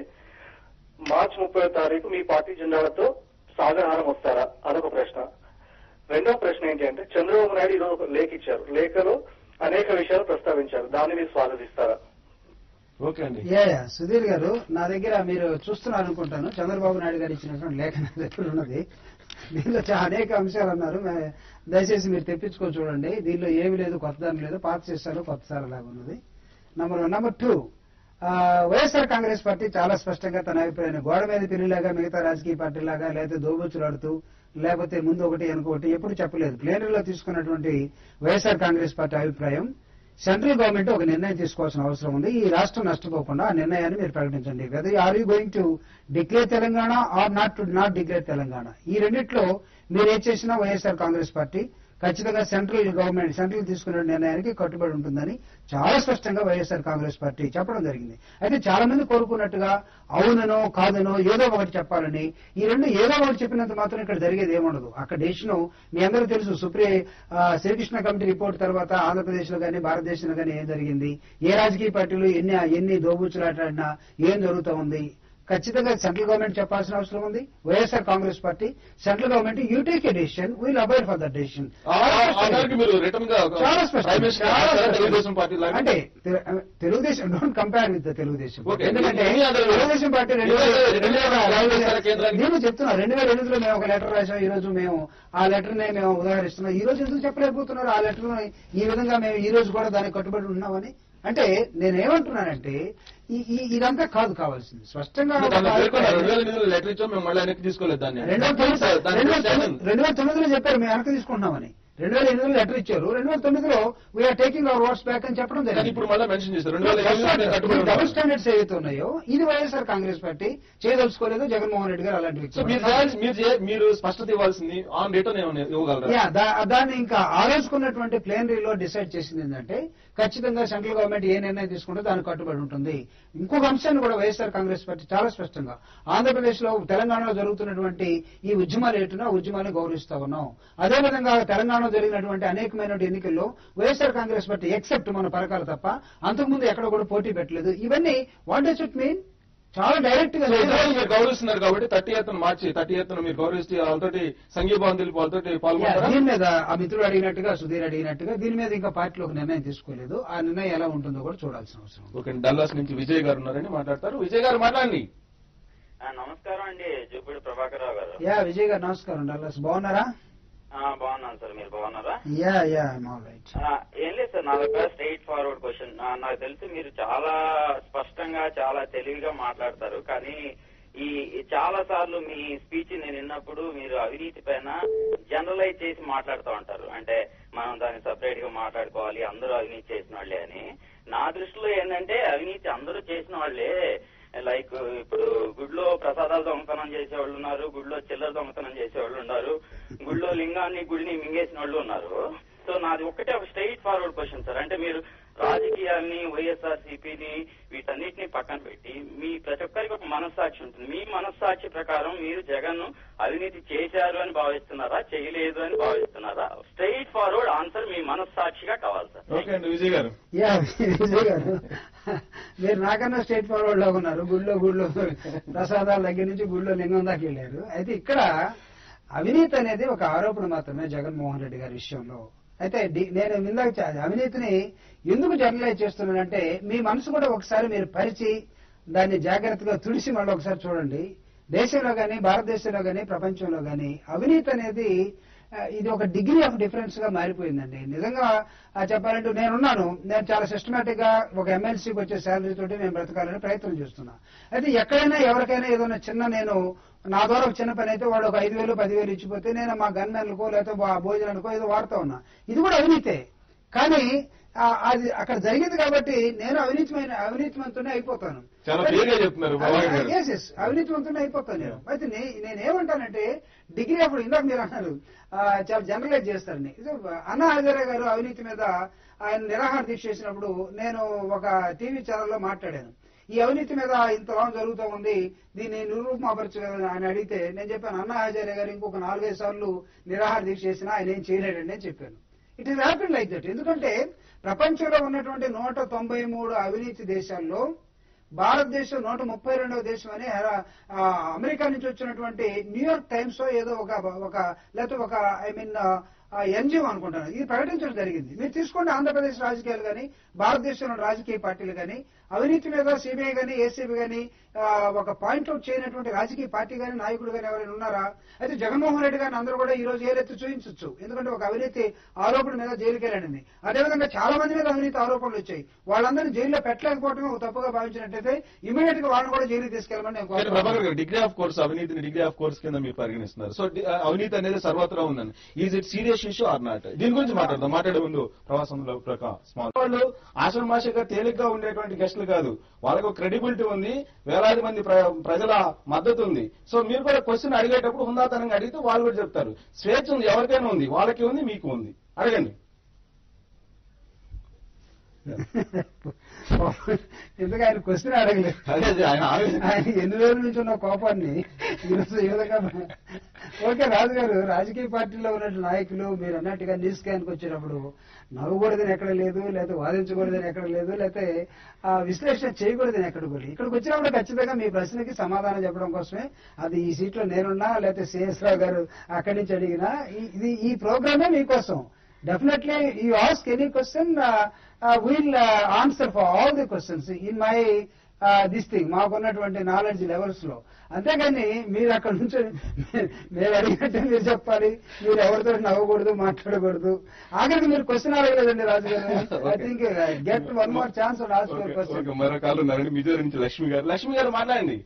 మార్చి ముప్పై తారీఖు మీ పార్టీ జెండాలతో సాగరహారం వస్తారా అదొక ప్రశ్న రెండో ప్రశ్న ఏంటి అంటే చంద్రబాబు నాయుడు ఈరోజు ఒక లేఖ ఇచ్చారు లేఖలో అనేక విషయాలు ప్రస్తావించారు దాన్ని మీరు స్వాగతిస్తారా ఓకే అండి యా యా సుధీర్ గారు నా దగ్గర మీరు చూస్తున్నారు అనుకుంటాను చంద్రబాబు నాయుడు గారు ఇచ్చినటువంటి లేఖ నా దగ్గర ఉన్నది దీనిలో చాలా అనేక అంశాలు అన్నారు మే- దయచేసి మీరు తెప్పించుకొని చూడండి దీనిలో ఏమి లేదు కొత్తదనం లేదు పాత చేశారు కొత్త సార్ లాగా ఉన్నది నంబర్ వన్ నంబర్ టూ ఆ, వైఎస్ఆర్ కాంగ్రెస్ పార్టీ చాలా స్పష్టంగా తన అభిప్రాయాన్ని గోడ మీద పిల్లిలాగా మిగతా రాజకీయ పార్టీలాగా లేకపోతే దోబుచ్చులాడుతూ లేకపోతే ముందు ఒకటి వెనుకొకటి ఎప్పుడు చెప్పలేదు ప్లేనరీలో తీసుకున్నటువంటి వైఎస్ఆర్ కాంగ్రెస్ పార్టీ అభిప్రాయం సెంట్రల్ గవర్నమెంట్ ఒక నిర్ణయం తీసుకోవాల్సిన అవసరం ఉంది ఈ రాష్ట్రం నష్టపోకుండా ఆ నిర్ణయాన్ని మీరు ప్రకటించండి whether are you going to declare Telangana or not to not declare Telangana ఈ రెండిట్లో మీరు ఏం చేసినా వైఎస్ఆర్ కాంగ్రెస్ పార్టీ ఖచ్చితంగా సెంట్రల్ గవర్నమెంట్ సెంట్రల్ తీసుకునే నిర్ణయానికి కట్టుబడి ఉంటుందని చాలా స్పష్టంగా వైఎస్ఆర్ కాంగ్రెస్ పార్టీ చెప్పడం జరిగింది అయితే చాలా మంది కోరుకున్నట్టుగా అవుననో కాదనో ఏదో ఒకటి చెప్పాలని ఈ రెండు ఏదో ఒకటి చెప్పినంత మాత్రం ఇక్కడ జరిగేది ఏముండదు అక్కడ డెసిషన్ మీ అందరూ తెలుసు సుప్రీం ఆ, శ్రీకృష్ణ కమిటీ రిపోర్ట్ తర్వాత ఆంధ్రప్రదేశ్ లో కానీ భారతదేశంలో కానీ ఏం జరిగింది ఏ రాజకీయ పార్టీలు ఎన్ని ఎన్ని దోబూచులాటాడినా ఏం జరుగుతూ ఉంది ఖచ్చితంగా సెంట్రల్ గవర్నమెంట్ చెప్పాల్సిన అవసరం ఉంది YSR Congress party central government you take a decision will abide for that decision ఆ- ఆ- ఆ దానికి మీరు రిటర్న్ గా చాలా స్పష్టం ప్రైమ్ మినిస్టర్ చాలా గారు స్పష్టం. తెలుగుదేశం పార్టీ లాగా అంటే తె- Telugu Desam don't compare with Telugu Desam Okay. ఎందుకంటే ఎన్ని other- తెలుగుదేశం పార్టీ రెండు వేల ఎన్ని రెండు వేల other ఐదు రాష్ట్రాల కేంద్రానికి- నేను చెప్తున్నా రెండు వేల ఎనిమిదిలో మేము ఒక లెటర్ రాసాం ఈ రోజు మేము ఆ లెటర్ నే మేము ఉదాహరిస్తున్నాం ఈ రోజు ఎందుకు చెప్పలేకపోతున్నారు ఆ లెటర్ ఈ విధంగా మేము ఈ రోజు కూడా దానికి కట్టుబడి ఉన్నామని అంటే నేనేమంటున్నానంటే ఈ- ఈ- ఇదంతా కాదు కావాల్సింది స్పష్టంగా ఒక దాంట్లో పేర్కొన్నారు రెండు వేల అభిప్రాయం- ఎనిమిదిలో లెటర్ ఇచ్చాం మేము మళ్ళీ వెనక్కి తీసుకోలేదు దాన్ని రెండు వేల తొమ్మిది సార్, దాని రెండు వేల గురించి తొమ్మిది- ఏమన్నా? రెండు వేల తొమ్మిదిలో చెప్పారు మేము వెనక్కి తీసుకుంటున్నామని రెండు వేల ఎనిమిదిలో లెటర్ ఇచ్చారు రెండు వేల తొమ్మిదిలో we are taking our words back అని చెప్పడం కానీ జరిగింది ఇప్పుడు మళ్ళీ మెన్షన్ చేస్తారు రెండు వేల ఎనిమిదిలో మేము కట్టుబడి డబుల్ ఉన్నాం. స్టాండర్డ్స్ ఏవైతే ఉన్నాయో ఇది వైఎస్ఆర్ కాంగ్రెస్ పార్టీ చేయదలుచుకోలేదు జగన్మోహన్ రెడ్డి గారు అలాంటి సో మీరు వ్యక్తి చేయాల్సి- మీరు చే- మీరు స్పష్టత ఇవ్వాల్సింది ఆన్ రిటర్న్ ఏమైనా ఇవ్వగలరా యా, దా- దాన్ని ఇంకా ఆలోచుకున్నటువంటి ప్లేనరీలో డిసైడ్ చేసింది ఏంటంటే ఖచ్చితంగా సెంట్రల్ గవర్నమెంట్ ఏ నిర్ణయం తీసుకుంటే దానికి కట్టుబడి ఉంటుంది ఇంకొక అంశాన్ని కూడా వైఎస్ఆర్ కాంగ్రెస్ పార్టీ చాలా స్పష్టంగా ఆంధ్రప్రదేశ్ లో తెలంగాణలో జరుగుతున్నటువంటి ఈ ఉద్యమాలు ఏటున్నా ఉద్యమాన్ని గౌరవిస్తా ఉన్నాం అదేవిధంగా తెలంగాణలో జరిగినటువంటి అనేకమైన ఎన్నికల్లో వైఎస్ఆర్ కాంగ్రెస్ పార్టీ ఎక్సెప్ట్ మన పరకాలు తప్ప అంతకుముందు ఎక్కడ కూడా పోటీ పెట్టలేదు ఇవన్నీ వాట్ డస్ ఇట్ మీన్ చాలా డైరెక్ట్ గా సో ఇద్దరు మీరు గౌరవిస్తున్నారు కాబట్టి థర్టీ ఎత్తున మార్చి థర్టీ ఎత్తున మీరు గౌరవిస్తే వాళ్ళతోటి సంఘీభావం తెలిపి వాళ్ళతోటి యా, పాల్గొంటారా దీని మీద ఆ మిత్రుడు అడిగినట్టుగా సుధీర్ అడిగినట్టుగా దీని మీద ఇంకా పార్టీలో ఒక నిర్ణయం తీసుకోలేదు ఆ నిర్ణయం ఎలా ఉంటుందో కూడా చూడాల్సిన అవసరం ఉంది. ఓకే డల్లాస్ నుంచి విజయ్ గారు ఉన్నారని మాట్లాడతారు విజయ్ గారు మాట్లాడండి ఆ, నమస్కారం అండి జూపిడి ప్రభాకర్ రావు గారు యా విజయ్ గారు నమస్కారం డల్లాస్ బాగున్నారా ఆ, బాగున్నాను సార్ మీరు బాగున్నారా యా యా ఆల్ రైట్ ఆ, ఏం లేదు సార్ నా దగ్గర స్ట్రైట్ ఫార్వర్డ్ క్వశ్చన్ నాకు తెలిసి మీరు చాలా స్పష్టంగా చాలా తెలివిగా మాట్లాడతారు కానీ ఈ ఈ చాలా సార్లు మీ స్పీచ్ నేను విన్నప్పుడు మీరు అవినీతి పైన జనరలైజ్ చేసి మాట్లాడుతూ ఉంటారు అంటే మనం దాన్ని సపరేట్ గా మాట్లాడుకోవాలి అందరూ అవినీతి చేసిన వాళ్ళే అని నా దృష్టిలో ఏంటంటే అవినీతి అందరూ చేసిన వాళ్ళే లైక్ ఇప్పుడు గుడిలో ప్రసాదాలు దొంగతనం చేసే వాళ్ళు ఉన్నారు గుడిలో చిల్లర దొంగతనం చేసే వాళ్ళు ఉన్నారు గుడిలో లింగాన్ని గుడిని మింగేసిన వాళ్ళు ఉన్నారు సో నాది ఒక్కటే ఒక స్ట్రైట్ ఫార్వర్డ్ క్వశ్చన్ సార్ అంటే మీరు రాజకీయాల్ని వైఎస్ఆర్ సిపిని వీటన్నిటిని పక్కన పెట్టి మీ ప్రతి ఒక్కరికి ఒక మనస్సాక్షి ఉంటుంది మీ మనస్సాక్షి ప్రకారం మీరు జగన్ అవినీతి చేశారు అని భావిస్తున్నారా చేయలేదు అని భావిస్తున్నారా స్ట్రైట్ ఫార్వర్డ్ ఆన్సర్ మీ మనస్సాక్షిగా కావాలి సార్ ఓకే అండి విజయ్ గారు యా విజయ్ గారు మీరు నాకన్నా స్టేట్ ఫార్వర్డ్ లో ఉన్నారు గుళ్ళో గుళ్ళో ప్రసాదాల దగ్గర నుంచి గుళ్ళో లింగం దాకా వెళ్ళారు అయితే ఇక్కడ అవినీతి అనేది ఒక ఆరోపణ మాత్రమే జగన్మోహన్ రెడ్డి గారి విషయంలో అయితే డి- నేను ఇందాక చ- అవినీతిని ఎందుకు జర్నలైజ్ చేస్తున్నానంటే మీ మనసు కూడా ఒకసారి మీరు పరిచి దాన్ని జాగ్రత్తగా తుడిసి మళ్ళీ ఒకసారి చూడండి దేశంలో గాని భారతదేశంలో గాని ప్రపంచంలో గాని అవినీతి అనేది ఆ, ఇది ఒక డిగ్రీ ఆఫ్ డిఫరెన్స్ గా మారిపోయిందండి నిజంగా ఆ, చెప్పాలంటే నేనున్నాను నేను చాలా సిస్టమేటిక్ గా ఒక ఎమ్మెల్సీకి వచ్చే శాలరీ తోటి నేను బ్రతకాలని ప్రయత్నం చేస్తున్నా అయితే ఎక్కడైనా ఎవరికైనా ఏదైనా చిన్న నేను నా ద్వారా ఒక చిన్న పని అయితే వాడు ఒక ఐదు వేలు పదివేలు ఇచ్చిపోతే నేను మా గన్మెన్లకో లేకపోతే మా భోజనానికో ఏదో వాడుతా ఉన్నా ఇది కూడా అవినీతే కానీ ఆ, అది అక్కడ జరిగింది కాబట్టి నేను అవినీతిమైన అవినీతిమంతునే అయిపోతాను చాలా clear గా చెప్తున్నారు బాబాయ్ గారు. Yes, yes. అవినీతివంతునే అయిపోతాను నేను అయితే నే- నేనేమంటానంటే డిగ్రీ అప్పుడు ఇందాక మీరు అన్నారు ఆ, చాలా జనరలైజ్ చేస్తారని ఇది అన్నా హజారే గారు అవినీతి మీద ఆయన నిరాహార దీక్ష చేసినప్పుడు నేను ఒక టీవీ ఛానల్లో మాట్లాడాను ఈ అవినీతి మీద ఇంతలా జరుగుతూ ఉంది దీన్ని నిరూపమాపరచు కదా అని అడిగితే నేను చెప్పాను అన్నా హజారే గారు ఇంకొక నాలుగైదు సార్లు నిరాహార దీక్ష చేసినా ఆయన ఏం చేయలేడండి అని చెప్పాను it is happy like that ఎందుకంటే ప్రపంచంలో ఉన్నటువంటి నూట తొంభై మూడు అవినీతి దేశాల్లో భారతదేశం నూట ముప్పై రెండవ దేశం అని ఆ, అమెరికా నుంచి వచ్చినటువంటి న్యూయార్క్ టైమ్స్ ఏదో ఒక ఒక లేకపోతే ఒక ఐ మీన్ ఎన్జిఓ అనుకుంటాను ఇది ప్రకటించడం జరిగింది మీరు తీసుకోండి ఆంధ్రప్రదేశ్ రాజకీయాలు కానీ భారతదేశంలో రాజకీయ పార్టీలు కానీ అవినీతి మీద సిబిఐ కానీ ఏసీబీ కానీ ఒక పాయింట్అవుట్ చేయనటువంటి రాజకీయ పార్టీ కానీ నాయకుడు కానీ ఎవరైనా ఉన్నారా అయితే జగన్మోహన్ రెడ్డి గారిని అందరూ కూడా ఈ రోజు ఏలెత్తి చూపించవచ్చు ఎందుకంటే ఒక అవినీతి ఆరోపణ మీద జైలుకి వెళ్ళండి అదేవిధంగా చాలా మంది మీద అవినీతి ఆరోపణలు వచ్చాయి వాళ్ళందరినీ జైల్లో పెట్టలేకపోవడమే ఒక తప్పుగా భావించినట్టయితే ఇమీడియట్ గా వాళ్ళని కూడా జైలుకి తీసుకెళ్ళమని నేను కానీ కోరుతున్నాను. ప్రభాకర్ గారు డిగ్రీ ఆఫ్ కోర్స్ అవినీతిని డిగ్రీ ఆఫ్ కోర్స్ కింద మీరు పరిగణిస్తున్నారు సో డి- అవినీతి అనేది సర్వత్రా ఉందని is it serious issue or not దీని గురించి మాట్లాడదాం మాట్లాడే ముందు ప్రవాసంలో స్మాల్ వాళ్ళు ఆశ్రమాషగా తేలిగ్గా ఉండేటువంటి గెస్టులు కాదు వాళ్ళకు క్రెడిబిలిటీ ఉంది వేలాది మంది ప్ర- ప్రజల మద్దతు ఉంది సో మీరు కూడా క్వశ్చన్ అడిగేటప్పుడు హుందాతనంగా అడిగితే వాళ్ళు కూడా చెప్తారు స్వేచ్ఛ ఉంది ఎవరికైనా ఉంది వాళ్ళకి ఉంది మీకు ఉంది అడగండి ఎందుకు ఆయన క్వశ్చన్ అడగలేదు అదే అదే ఆయన ఆవేశం ఆయన ఎన్ని రోజుల నుంచి ఉన్న కోపాన్ని ఈరోజు ఈ విధంగా ఓకే రాజు గారు రాజకీయ పార్టీలో ఉన్న నాయకులు మీరు అన్నట్టుగా న్యూస్ క్యాన్కి వచ్చినప్పుడు నవ్వకూడదని ఎక్కడ లేదు లేకపోతే వాదించకూడదని ఎక్కడ లేదు లేకపోతే ఆ విశ్లేషణ చేయకూడదని ఎక్కడ కూడా ఇక్కడికి వచ్చినప్పుడు ఖచ్చితంగా మీ ప్రశ్నకి సమాధానం చెప్పడం కోసమే అది ఈ సీట్లో నేనున్నా లేకపోతే సిఎస్ రావు గారు అక్కడి నుంచి అడిగినా ఈ- ఇది ఈ ప్రోగ్రామే మీకోసం definitely you ask any question will answer for all the questions in my this thing మాకున్నటువంటి నాలెడ్జ్ లెవెల్స్ లో అంతేగాని మీరు అక్కడ నుంచి మేము అడిగినట్టే మీరు చెప్పాలి మీరు ఎవరితో నవ్వకూడదు మాట్లాడకూడదు ఆఖరికి మీరు క్వశ్చన్ అడగలేదండి రాజు గారు I Okay. Think get one more chance ask okay, question okay, మరో కాళ్ళు ఉన్నారండి మిజోరం నుంచి లక్ష్మి గారు లక్ష్మి గారు మాట్లాడండి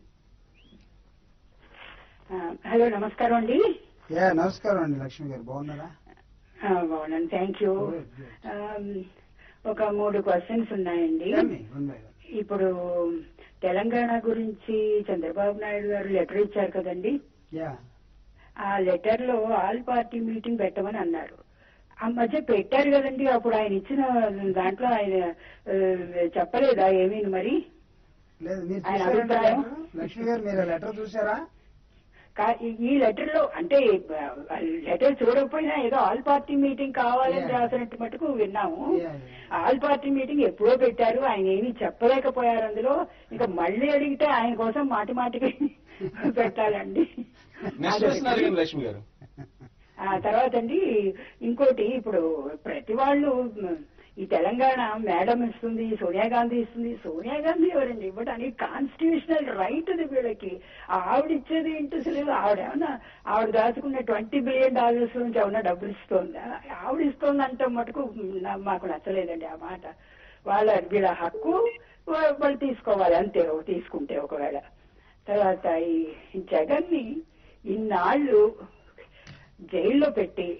ఆ, హలో నమస్కారం అండి యా నమస్కారం అండి లక్ష్మి గారు బాగున్నారా ఆ, బాగున్నాను thank you Good, good. Um, ఒక మూడు క్వశ్చన్స్ ఉన్నాయండి Tell me, one by one. ఇప్పుడు తెలంగాణ గురించి చంద్రబాబు నాయుడు గారు లెటర్ ఇచ్చారు కదండి యా ఆ లెటర్ లో ఆల్ పార్టీ మీటింగ్ పెట్టమని అన్నారు ఆ మధ్య పెట్టారు కదండి అప్పుడు ఆయన ఇచ్చిన దాంట్లో ఆయన ఆ, చెప్పలేదా ఏమీ మరి లేదు మీరు ఆయన చూసారండి అభిప్రాయం? letter? లక్ష్మి గారు మీరు లెటర్ చూసారా కా- ఈ- ఈ లెటర్ లో అంటే లెటర్ చూడకపోయినా ఏదో ఆల్ పార్టీ మీటింగ్ కావాలని Yeah. రాసినట్టు మటుకు విన్నాము Yeah, yeah. All party meeting ఎప్పుడో పెట్టారు ఆయన ఏమీ చెప్పలేకపోయారు అందులో ఇంకా మళ్ళీ అడిగితే ఆయన కోసం మాటి మాటికి పెట్టాలండి నెక్స్ట్ క్వశ్చన్ అడగండి లక్ష్మి గారు ఆ తర్వాత అండి ఇంకోటి ఇప్పుడు ప్రతి వాళ్ళు మ్, ఈ తెలంగాణ మేడం ఇస్తుంది సోనియా గాంధీ ఇస్తుంది సోనియా గాంధీ ఎవరండి ఇవ్వడానికి కాన్స్టిట్యూషనల్ రైట్ అది వీళ్ళకి ఆవిడ ఇచ్చేది ఏంటి అసలు ఆవిడ ఏమన్నా ఆవిడ దాచుకున్న ట్వంటీ బిలియన్ డాలర్స్ నుంచి ఏమన్నా డబ్బులు ఇస్తుందా ఆవిడ ఇస్తుంది అంటే మటుకు నా- మాకు నచ్చలేదండి ఆ మాట వాళ్ళ వీళ్ళ హక్కు వా- వాళ్ళు తీసుకోవాలి అంతే తీసుకుంటే ఒకవేళ తర్వాత ఈ జగన్ ని ఇన్నాళ్ళు జైల్లో పెట్టి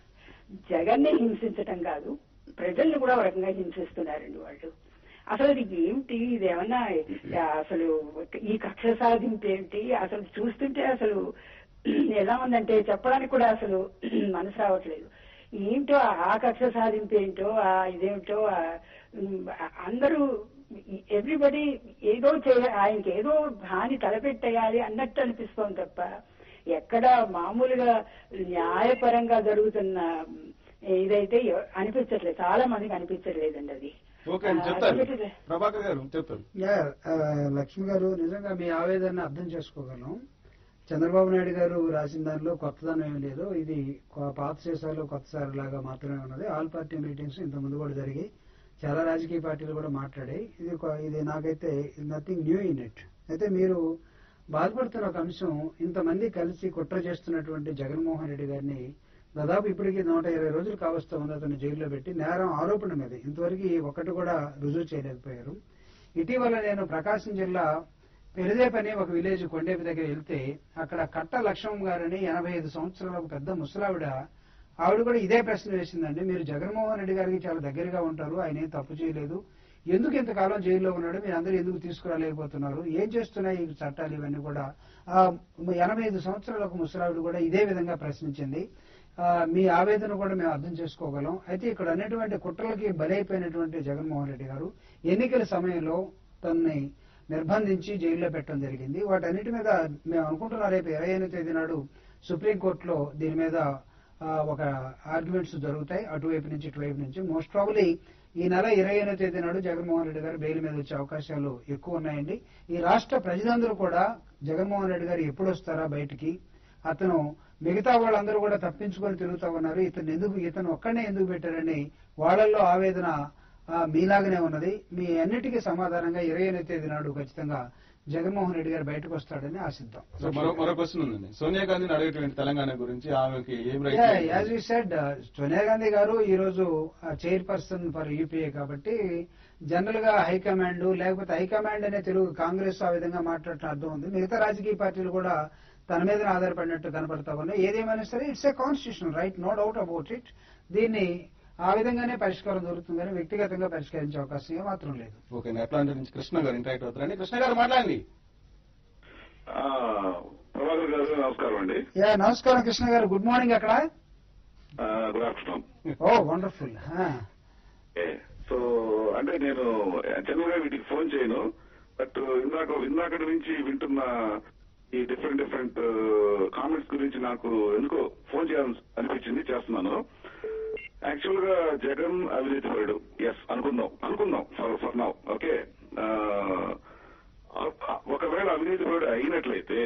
జగన్నే హింసించటం కాదు ప్రజల్ని కూడా ఒక రకంగా హింసిస్తున్నారండి వాళ్ళు అసలు ఇది ఏమిటి ఇదేమన్నా ఆ, అసలు ఈ కక్ష సాధింపు ఏమిటి అసలు చూస్తుంటే అసలు ఎలా ఉందంటే చెప్పడానికి కూడా అసలు మనసు రావట్లేదు ఏంటో ఆ కక్ష సాధింపు ఏంటో ఆ ఇదేమిటో ఆ, ఉమ్, అందరూ ఎవ్రీబడి ఏదో చేయ ఆయనకి ఏదో హాని తలపెట్టేయాలి అన్నట్టు అనిపిస్తోంది తప్ప ఎక్కడ మామూలుగా న్యాయపరంగా జరుగుతున్న ఇదైతే ఎవ- అనిపించట్లేదు చాలా మందికి అనిపించట్లేదండి అది ఓకే అండి ఆ, చెప్తారు అనిపించట్లే. ప్రభాకర్ గారు చెప్తారు యా ఆ, లక్ష్మి గారు నిజంగా మీ ఆవేదన అర్థం చేసుకోగలను చంద్రబాబు నాయుడు గారు రాసిన దానిలో కొత్తదనం ఏం లేదు ఇది కొ- పాత సీసాలు కొత్త సారి లాగా మాత్రమే ఉన్నది ఆల్ పార్టీ మీటింగ్స్ ఇంత ముందు కూడా జరిగాయి చాలా రాజకీయ పార్టీలు కూడా మాట్లాడాయి ఇది ఒక- ఇది నాకైతే నథింగ్ న్యూ ఇన్ ఇట్ అయితే మీరు బాధపడుతున్న ఒక అంశం ఇంతమంది కలిసి కుట్ర చేస్తున్నటువంటి జగన్మోహన్ రెడ్డి గారిని దాదాపు ఇప్పటికి నూట ఇరవై రోజులు కావస్తా ఉంది అతను జైల్లో పెట్టి నేరం ఆరోపణ మీద ఇంతవరకు ఒకటి కూడా రుజువు చేయలేకపోయారు ఇటీవల నేను ప్రకాశం జిల్లా పెరిదేప్ అనే ఒక విలేజ్ కొండేపి దగ్గర వెళ్తే అక్కడ కట్ట లక్ష్మణ్ గారని ఎనభై ఐదు సంవత్సరాల ఒక పెద్ద ముసలావిడ ఆవిడ కూడా ఇదే ప్రశ్న వేసిందండి మీరు జగన్మోహన్ రెడ్డి గారికి చాలా దగ్గరగా ఉంటారు ఆయన ఏం తప్పు చేయలేదు ఎందుకు ఇంతకాలం జైల్లో ఉన్నాడు మీరు అందరూ ఎందుకు తీసుకురాలేకపోతున్నారు ఏం చేస్తున్నాయి ఈ చట్టాలు ఇవన్నీ కూడా ఆ ఎనభై ఐదు సంవత్సరాల ఒక ముసలావిడ కూడా ఇదే విధంగా ప్రశ్నించింది ఆ, మీ ఆవేదన కూడా మేము అర్థం చేసుకోగలం అయితే ఇక్కడ అనేటువంటి కుట్రలకి బలైపోయినటువంటి జగన్మోహన్ రెడ్డి గారు ఎన్నికల సమయంలో తనని నిర్బంధించి జైల్లో పెట్టడం జరిగింది వాటన్నిటి మీద మేము అనుకుంటున్నా రేపు ఇరవై ఎనిమిది తేదీ నాడు సుప్రీంకోర్టులో దీని మీద ఆ, ఒక ఆర్గ్యుమెంట్స్ జరుగుతాయి అటువైపు నుంచి ఇటువైపు నుంచి మోస్ట్ ప్రాబులీ ఈ నెల ఇరవై ఎనిమిది తేదీ నాడు జగన్మోహన్ రెడ్డి గారు బెయిల్ మీద వచ్చే అవకాశాలు ఎక్కువ ఉన్నాయండి ఈ రాష్ట్ర ప్రజలందరూ కూడా జగన్మోహన్ రెడ్డి గారు ఎప్పుడు వస్తారా బయటికి అతను మిగతా వాళ్ళందరూ కూడా తప్పించుకొని తిరుగుతా ఉన్నారు ఇతను ఎందుకు ఇతను ఒక్కడనే ఎందుకు పెట్టారని వాళ్ళల్లో ఆవేదన ఆ, మీలాగనే ఉన్నది మీ అన్నిటికీ సమాధానంగా ఇరవై ఎనిమిది తేదీ నాడు ఖచ్చితంగా జగన్మోహన్ రెడ్డి గారు బయటకు వస్తాడని ఆశిద్దాం సో మరో మరో క్వశ్చన్ ఉందండి సోనియా గాంధీని అడిగేటువంటి తెలంగాణ గురించి ఆమెకి ఏం as you said Sonia Gandhi గారు ఈ రోజు చైర్పర్సన్ ఫర్ యూపీఏ కాబట్టి జనరల్ గా హైకమాండ్ లేకపోతే హైకమాండ్ అనే తెలుగు కాంగ్రెస్ ఆ విధంగా మాట్లాడటం అర్థం ఉంది మిగతా రాజకీయ పార్టీలు కూడా తన మీద ఆధారపడినట్టు కనపడతా ఉన్నాయి ఏదేమైనా సరే it's a constitution right no doubt about it దీన్ని ఆ విధంగానే పరిష్కారం దొరుకుతుంది కానీ వ్యక్తిగతంగా పరిష్కరించే అవకాశం ఏమాత్రం లేదు ఓకే అట్లాంటి నుంచి కృష్ణ గారు ఇంటరాక్ట్ అవుతారండి కృష్ణ గారు మాట్లాడండి ఆ, ప్రభాకర్ గారు నమస్కారం అండి యా నమస్కారం కృష్ణ గారు గుడ్ మార్నింగ్ అక్కడ good afternoon oh wonderful so అంటే నేను జనరల్ గా వీటికి ఫోన్ చేయను బట్ ఇందాక ఇందాకటి నుంచి వింటున్న ఈ డిఫరెంట్ డిఫరెంట్ కామెంట్స్ గురించి నాకు ఎందుకో ఫోన్ చేయాలని అనిపించింది చేస్తున్నాను యాక్చువల్ గా జగన్ అవినీతి పరుడు ఎస్ అనుకుందాం అనుకుందాం ఫర్ ఫర్ నౌ ఓకే ఒకవేళ అవినీతి పరుడు అయినట్లయితే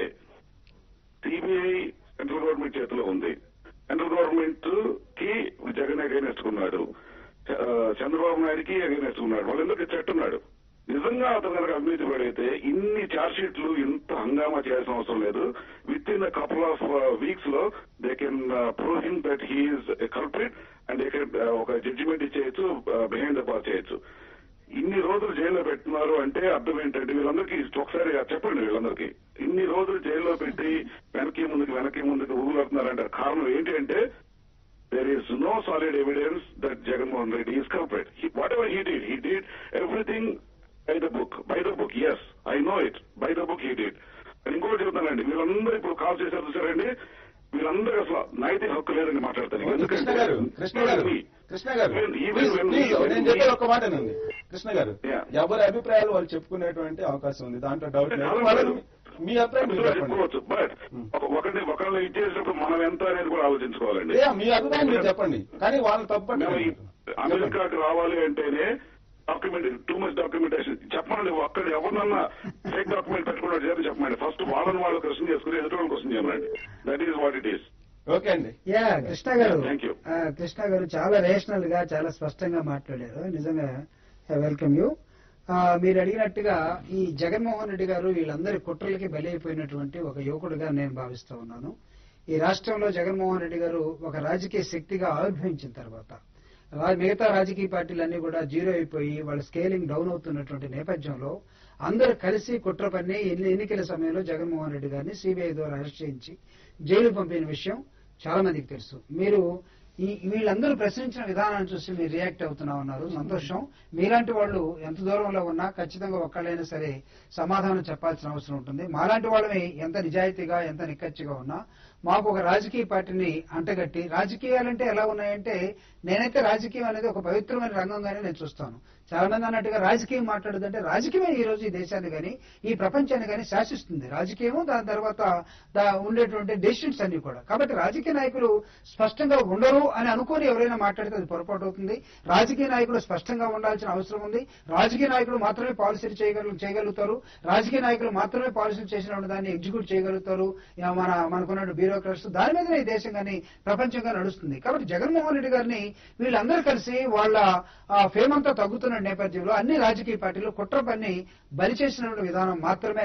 సిబిఐ సెంట్రల్ గవర్నమెంట్ చేతిలో ఉంది సెంట్రల్ గవర్నమెంట్ కి జగన్ అగైనెస్ట్ ఉన్నాడు చ- చంద్రబాబు నాయుడుకి అగైనెస్ట్ ఉన్నాడు వాళ్ళందరికీ చెట్టున్నాడు నిజంగా అతను కనుక అవినీతి పడైతే ఇన్ని ఛార్జ్ షీట్లు ఇంత హంగామా చేయాల్సిన అవసరం లేదు with in couple of weeks లో they can prove him that he is culprit and they can ఒక జడ్జిమెంట్ ఇచ్చేయచ్చు బిహైండ్ ద బార్ చేయొచ్చు ఇన్ని రోజులు జైల్లో పెట్టున్నారు అంటే అర్థం ఏంటంటే వీళ్ళందరికీ ఒకసారి చెప్పండి వీళ్ళందరికీ ఇన్ని రోజులు జైల్లో పెట్టి వెనక్కి ముందుకు వెనక్కి ముందుకు ఊగులాడుతున్నారంటే కారణం ఏంటి అంటే there is no solid evidence that Jaganmohan Reddy is culprit. He, whatever he did, he did everything by the book. By the book, yes, I know it. By the book he did. అని ఇంకోటి చెప్తానండి వీళ్ళందరూ ఇప్పుడు call చేశారు చూసారండి వీళ్ళందరూ అసలు నైతిక హక్కు లేదని మాట్లాడతాను కృష్ణ గారు కృష్ణ గారు కృష్ణ గారు ప్లీజ్, ప్లీజ్, నేను చెప్పేది ఒక్క మాటనండి కృష్ణ గారు Yeah. ఎవరి అభిప్రాయాలు వాళ్ళు చెప్పుకునేటువంటి అవకాశం ఉంది దాంట్లో డౌట్ లేదు వాళ్ళని మీ అభిప్రాయం మీరు చెప్పండి చెప్పుకోవచ్చు బట్ ఒకరిని ఒకరిని ఇచ్చేసినప్పుడు మనం ఎంత అనేది కూడా ఆలోచించుకోవాలండి ఏ, మీ అభిప్రాయం మీరు చెప్పండి కానీ వాళ్ళు తప్పండి మేము ఈ అమెరికాకి రావాలి అంటేనే డాక్యుమెంట్ టూ మచ్ డాక్యుమెంటేషన్ చెప్పండి ఒక్కడ ఎవరినన్నా ఫేక్ డాక్యుమెంట్ పెట్టుకున్నట్టు చేయాలి చెప్పండి ఫస్ట్ వాళ్ళని వాళ్ళు క్వశ్చన్ చేసుకుని ఎదుటి వాళ్ళు క్వశ్చన్ చేయమండి that is what it is okay అండి యా కృష్ణ గారు Thank you. ఆ, కృష్ణ గారు చాలా రేషనల్ గా చాలా స్పష్టంగా మాట్లాడారు నిజంగా వెల్కమ్ యూ మీరు అడిగినట్టుగా ఈ జగన్మోహన్ రెడ్డి గారు వీళ్ళందరి కుట్రలకి బలైపోయినటువంటి ఒక యువకుడిగా నేను భావిస్తా ఉన్నాను ఈ రాష్ట్రంలో జగన్మోహన్ రెడ్డి గారు ఒక రాజకీయ శక్తిగా ఆవిర్భవించిన తర్వాత రా- మిగతా రాజకీయ పార్టీలన్నీ కూడా జీరో అయిపోయి వాళ్ళ స్కేలింగ్ డౌన్ అవుతున్నటువంటి నేపథ్యంలో అందరూ కలిసి కుట్ర పన్ని ఎన్ని- ఎన్నికల సమయంలో జగన్మోహన్ రెడ్డి గారిని సిబిఐ ద్వారా అరెస్ట్ చేయించి జైలు పంపిన విషయం చాలా మందికి తెలుసు మీరు ఈ వీళ్ళందరూ ప్రశ్నించిన విధానాన్ని చూసి మీరు రియాక్ట్ అవుతున్నా ఉన్నారు సంతోషం మీలాంటి వాళ్ళు ఎంత దూరంలో ఉన్నా ఖచ్చితంగా ఒక్కళ్ళైనా సరే సమాధానం చెప్పాల్సిన అవసరం ఉంటుంది మాలాంటి వాళ్ళని ఎంత నిజాయితీగా ఎంత నిక్కచ్చిగా ఉన్నా మాకు ఒక రాజకీయ పార్టీని అంటగట్టి రాజకీయాలంటే ఎలా ఉన్నాయంటే నేనైతే రాజకీయం అనేది ఒక పవిత్రమైన రంగంగానే నేను చూస్తాను చాలా మంది అన్నట్టుగా రాజకీయం మాట్లాడదంటే రాజకీయమే ఈ రోజు ఈ దేశాన్ని కానీ ఈ ప్రపంచాన్ని కానీ శాసిస్తుంది రాజకీయము దాని తర్వాత దా ఉండేటువంటి డెసిషన్స్ అన్ని కూడా కాబట్టి రాజకీయ నాయకులు స్పష్టంగా ఉండరు అని అనుకొని ఎవరైనా మాట్లాడితే అది పొరపాటు అవుతుంది రాజకీయ నాయకులు స్పష్టంగా ఉండాల్సిన అవసరం ఉంది రాజకీయ నాయకులు మాత్రమే పాలసీలు చేయగల చేయగలుగుతారు రాజకీయ నాయకులు మాత్రమే పాలసీలు చేసిన దాన్ని ఎగ్జిక్యూట్ చేయగలుగుతారు ఇక మన మనకున్న బ్యూరోక్రాట్స్ దాని మీదనే ఈ దేశం కానీ ప్రపంచంగా నడుస్తుంది కాబట్టి జగన్మోహన్ రెడ్డి గారిని వీళ్ళందరూ కలిసి వాళ్ళ ఫేమ్ అంతా తగ్గుతున్న నేపథ్యంలో అన్ని రాజకీయ పార్టీలు కుట్ర పన్ని బలి చేసినటువంటి విధానం మాత్రమే అది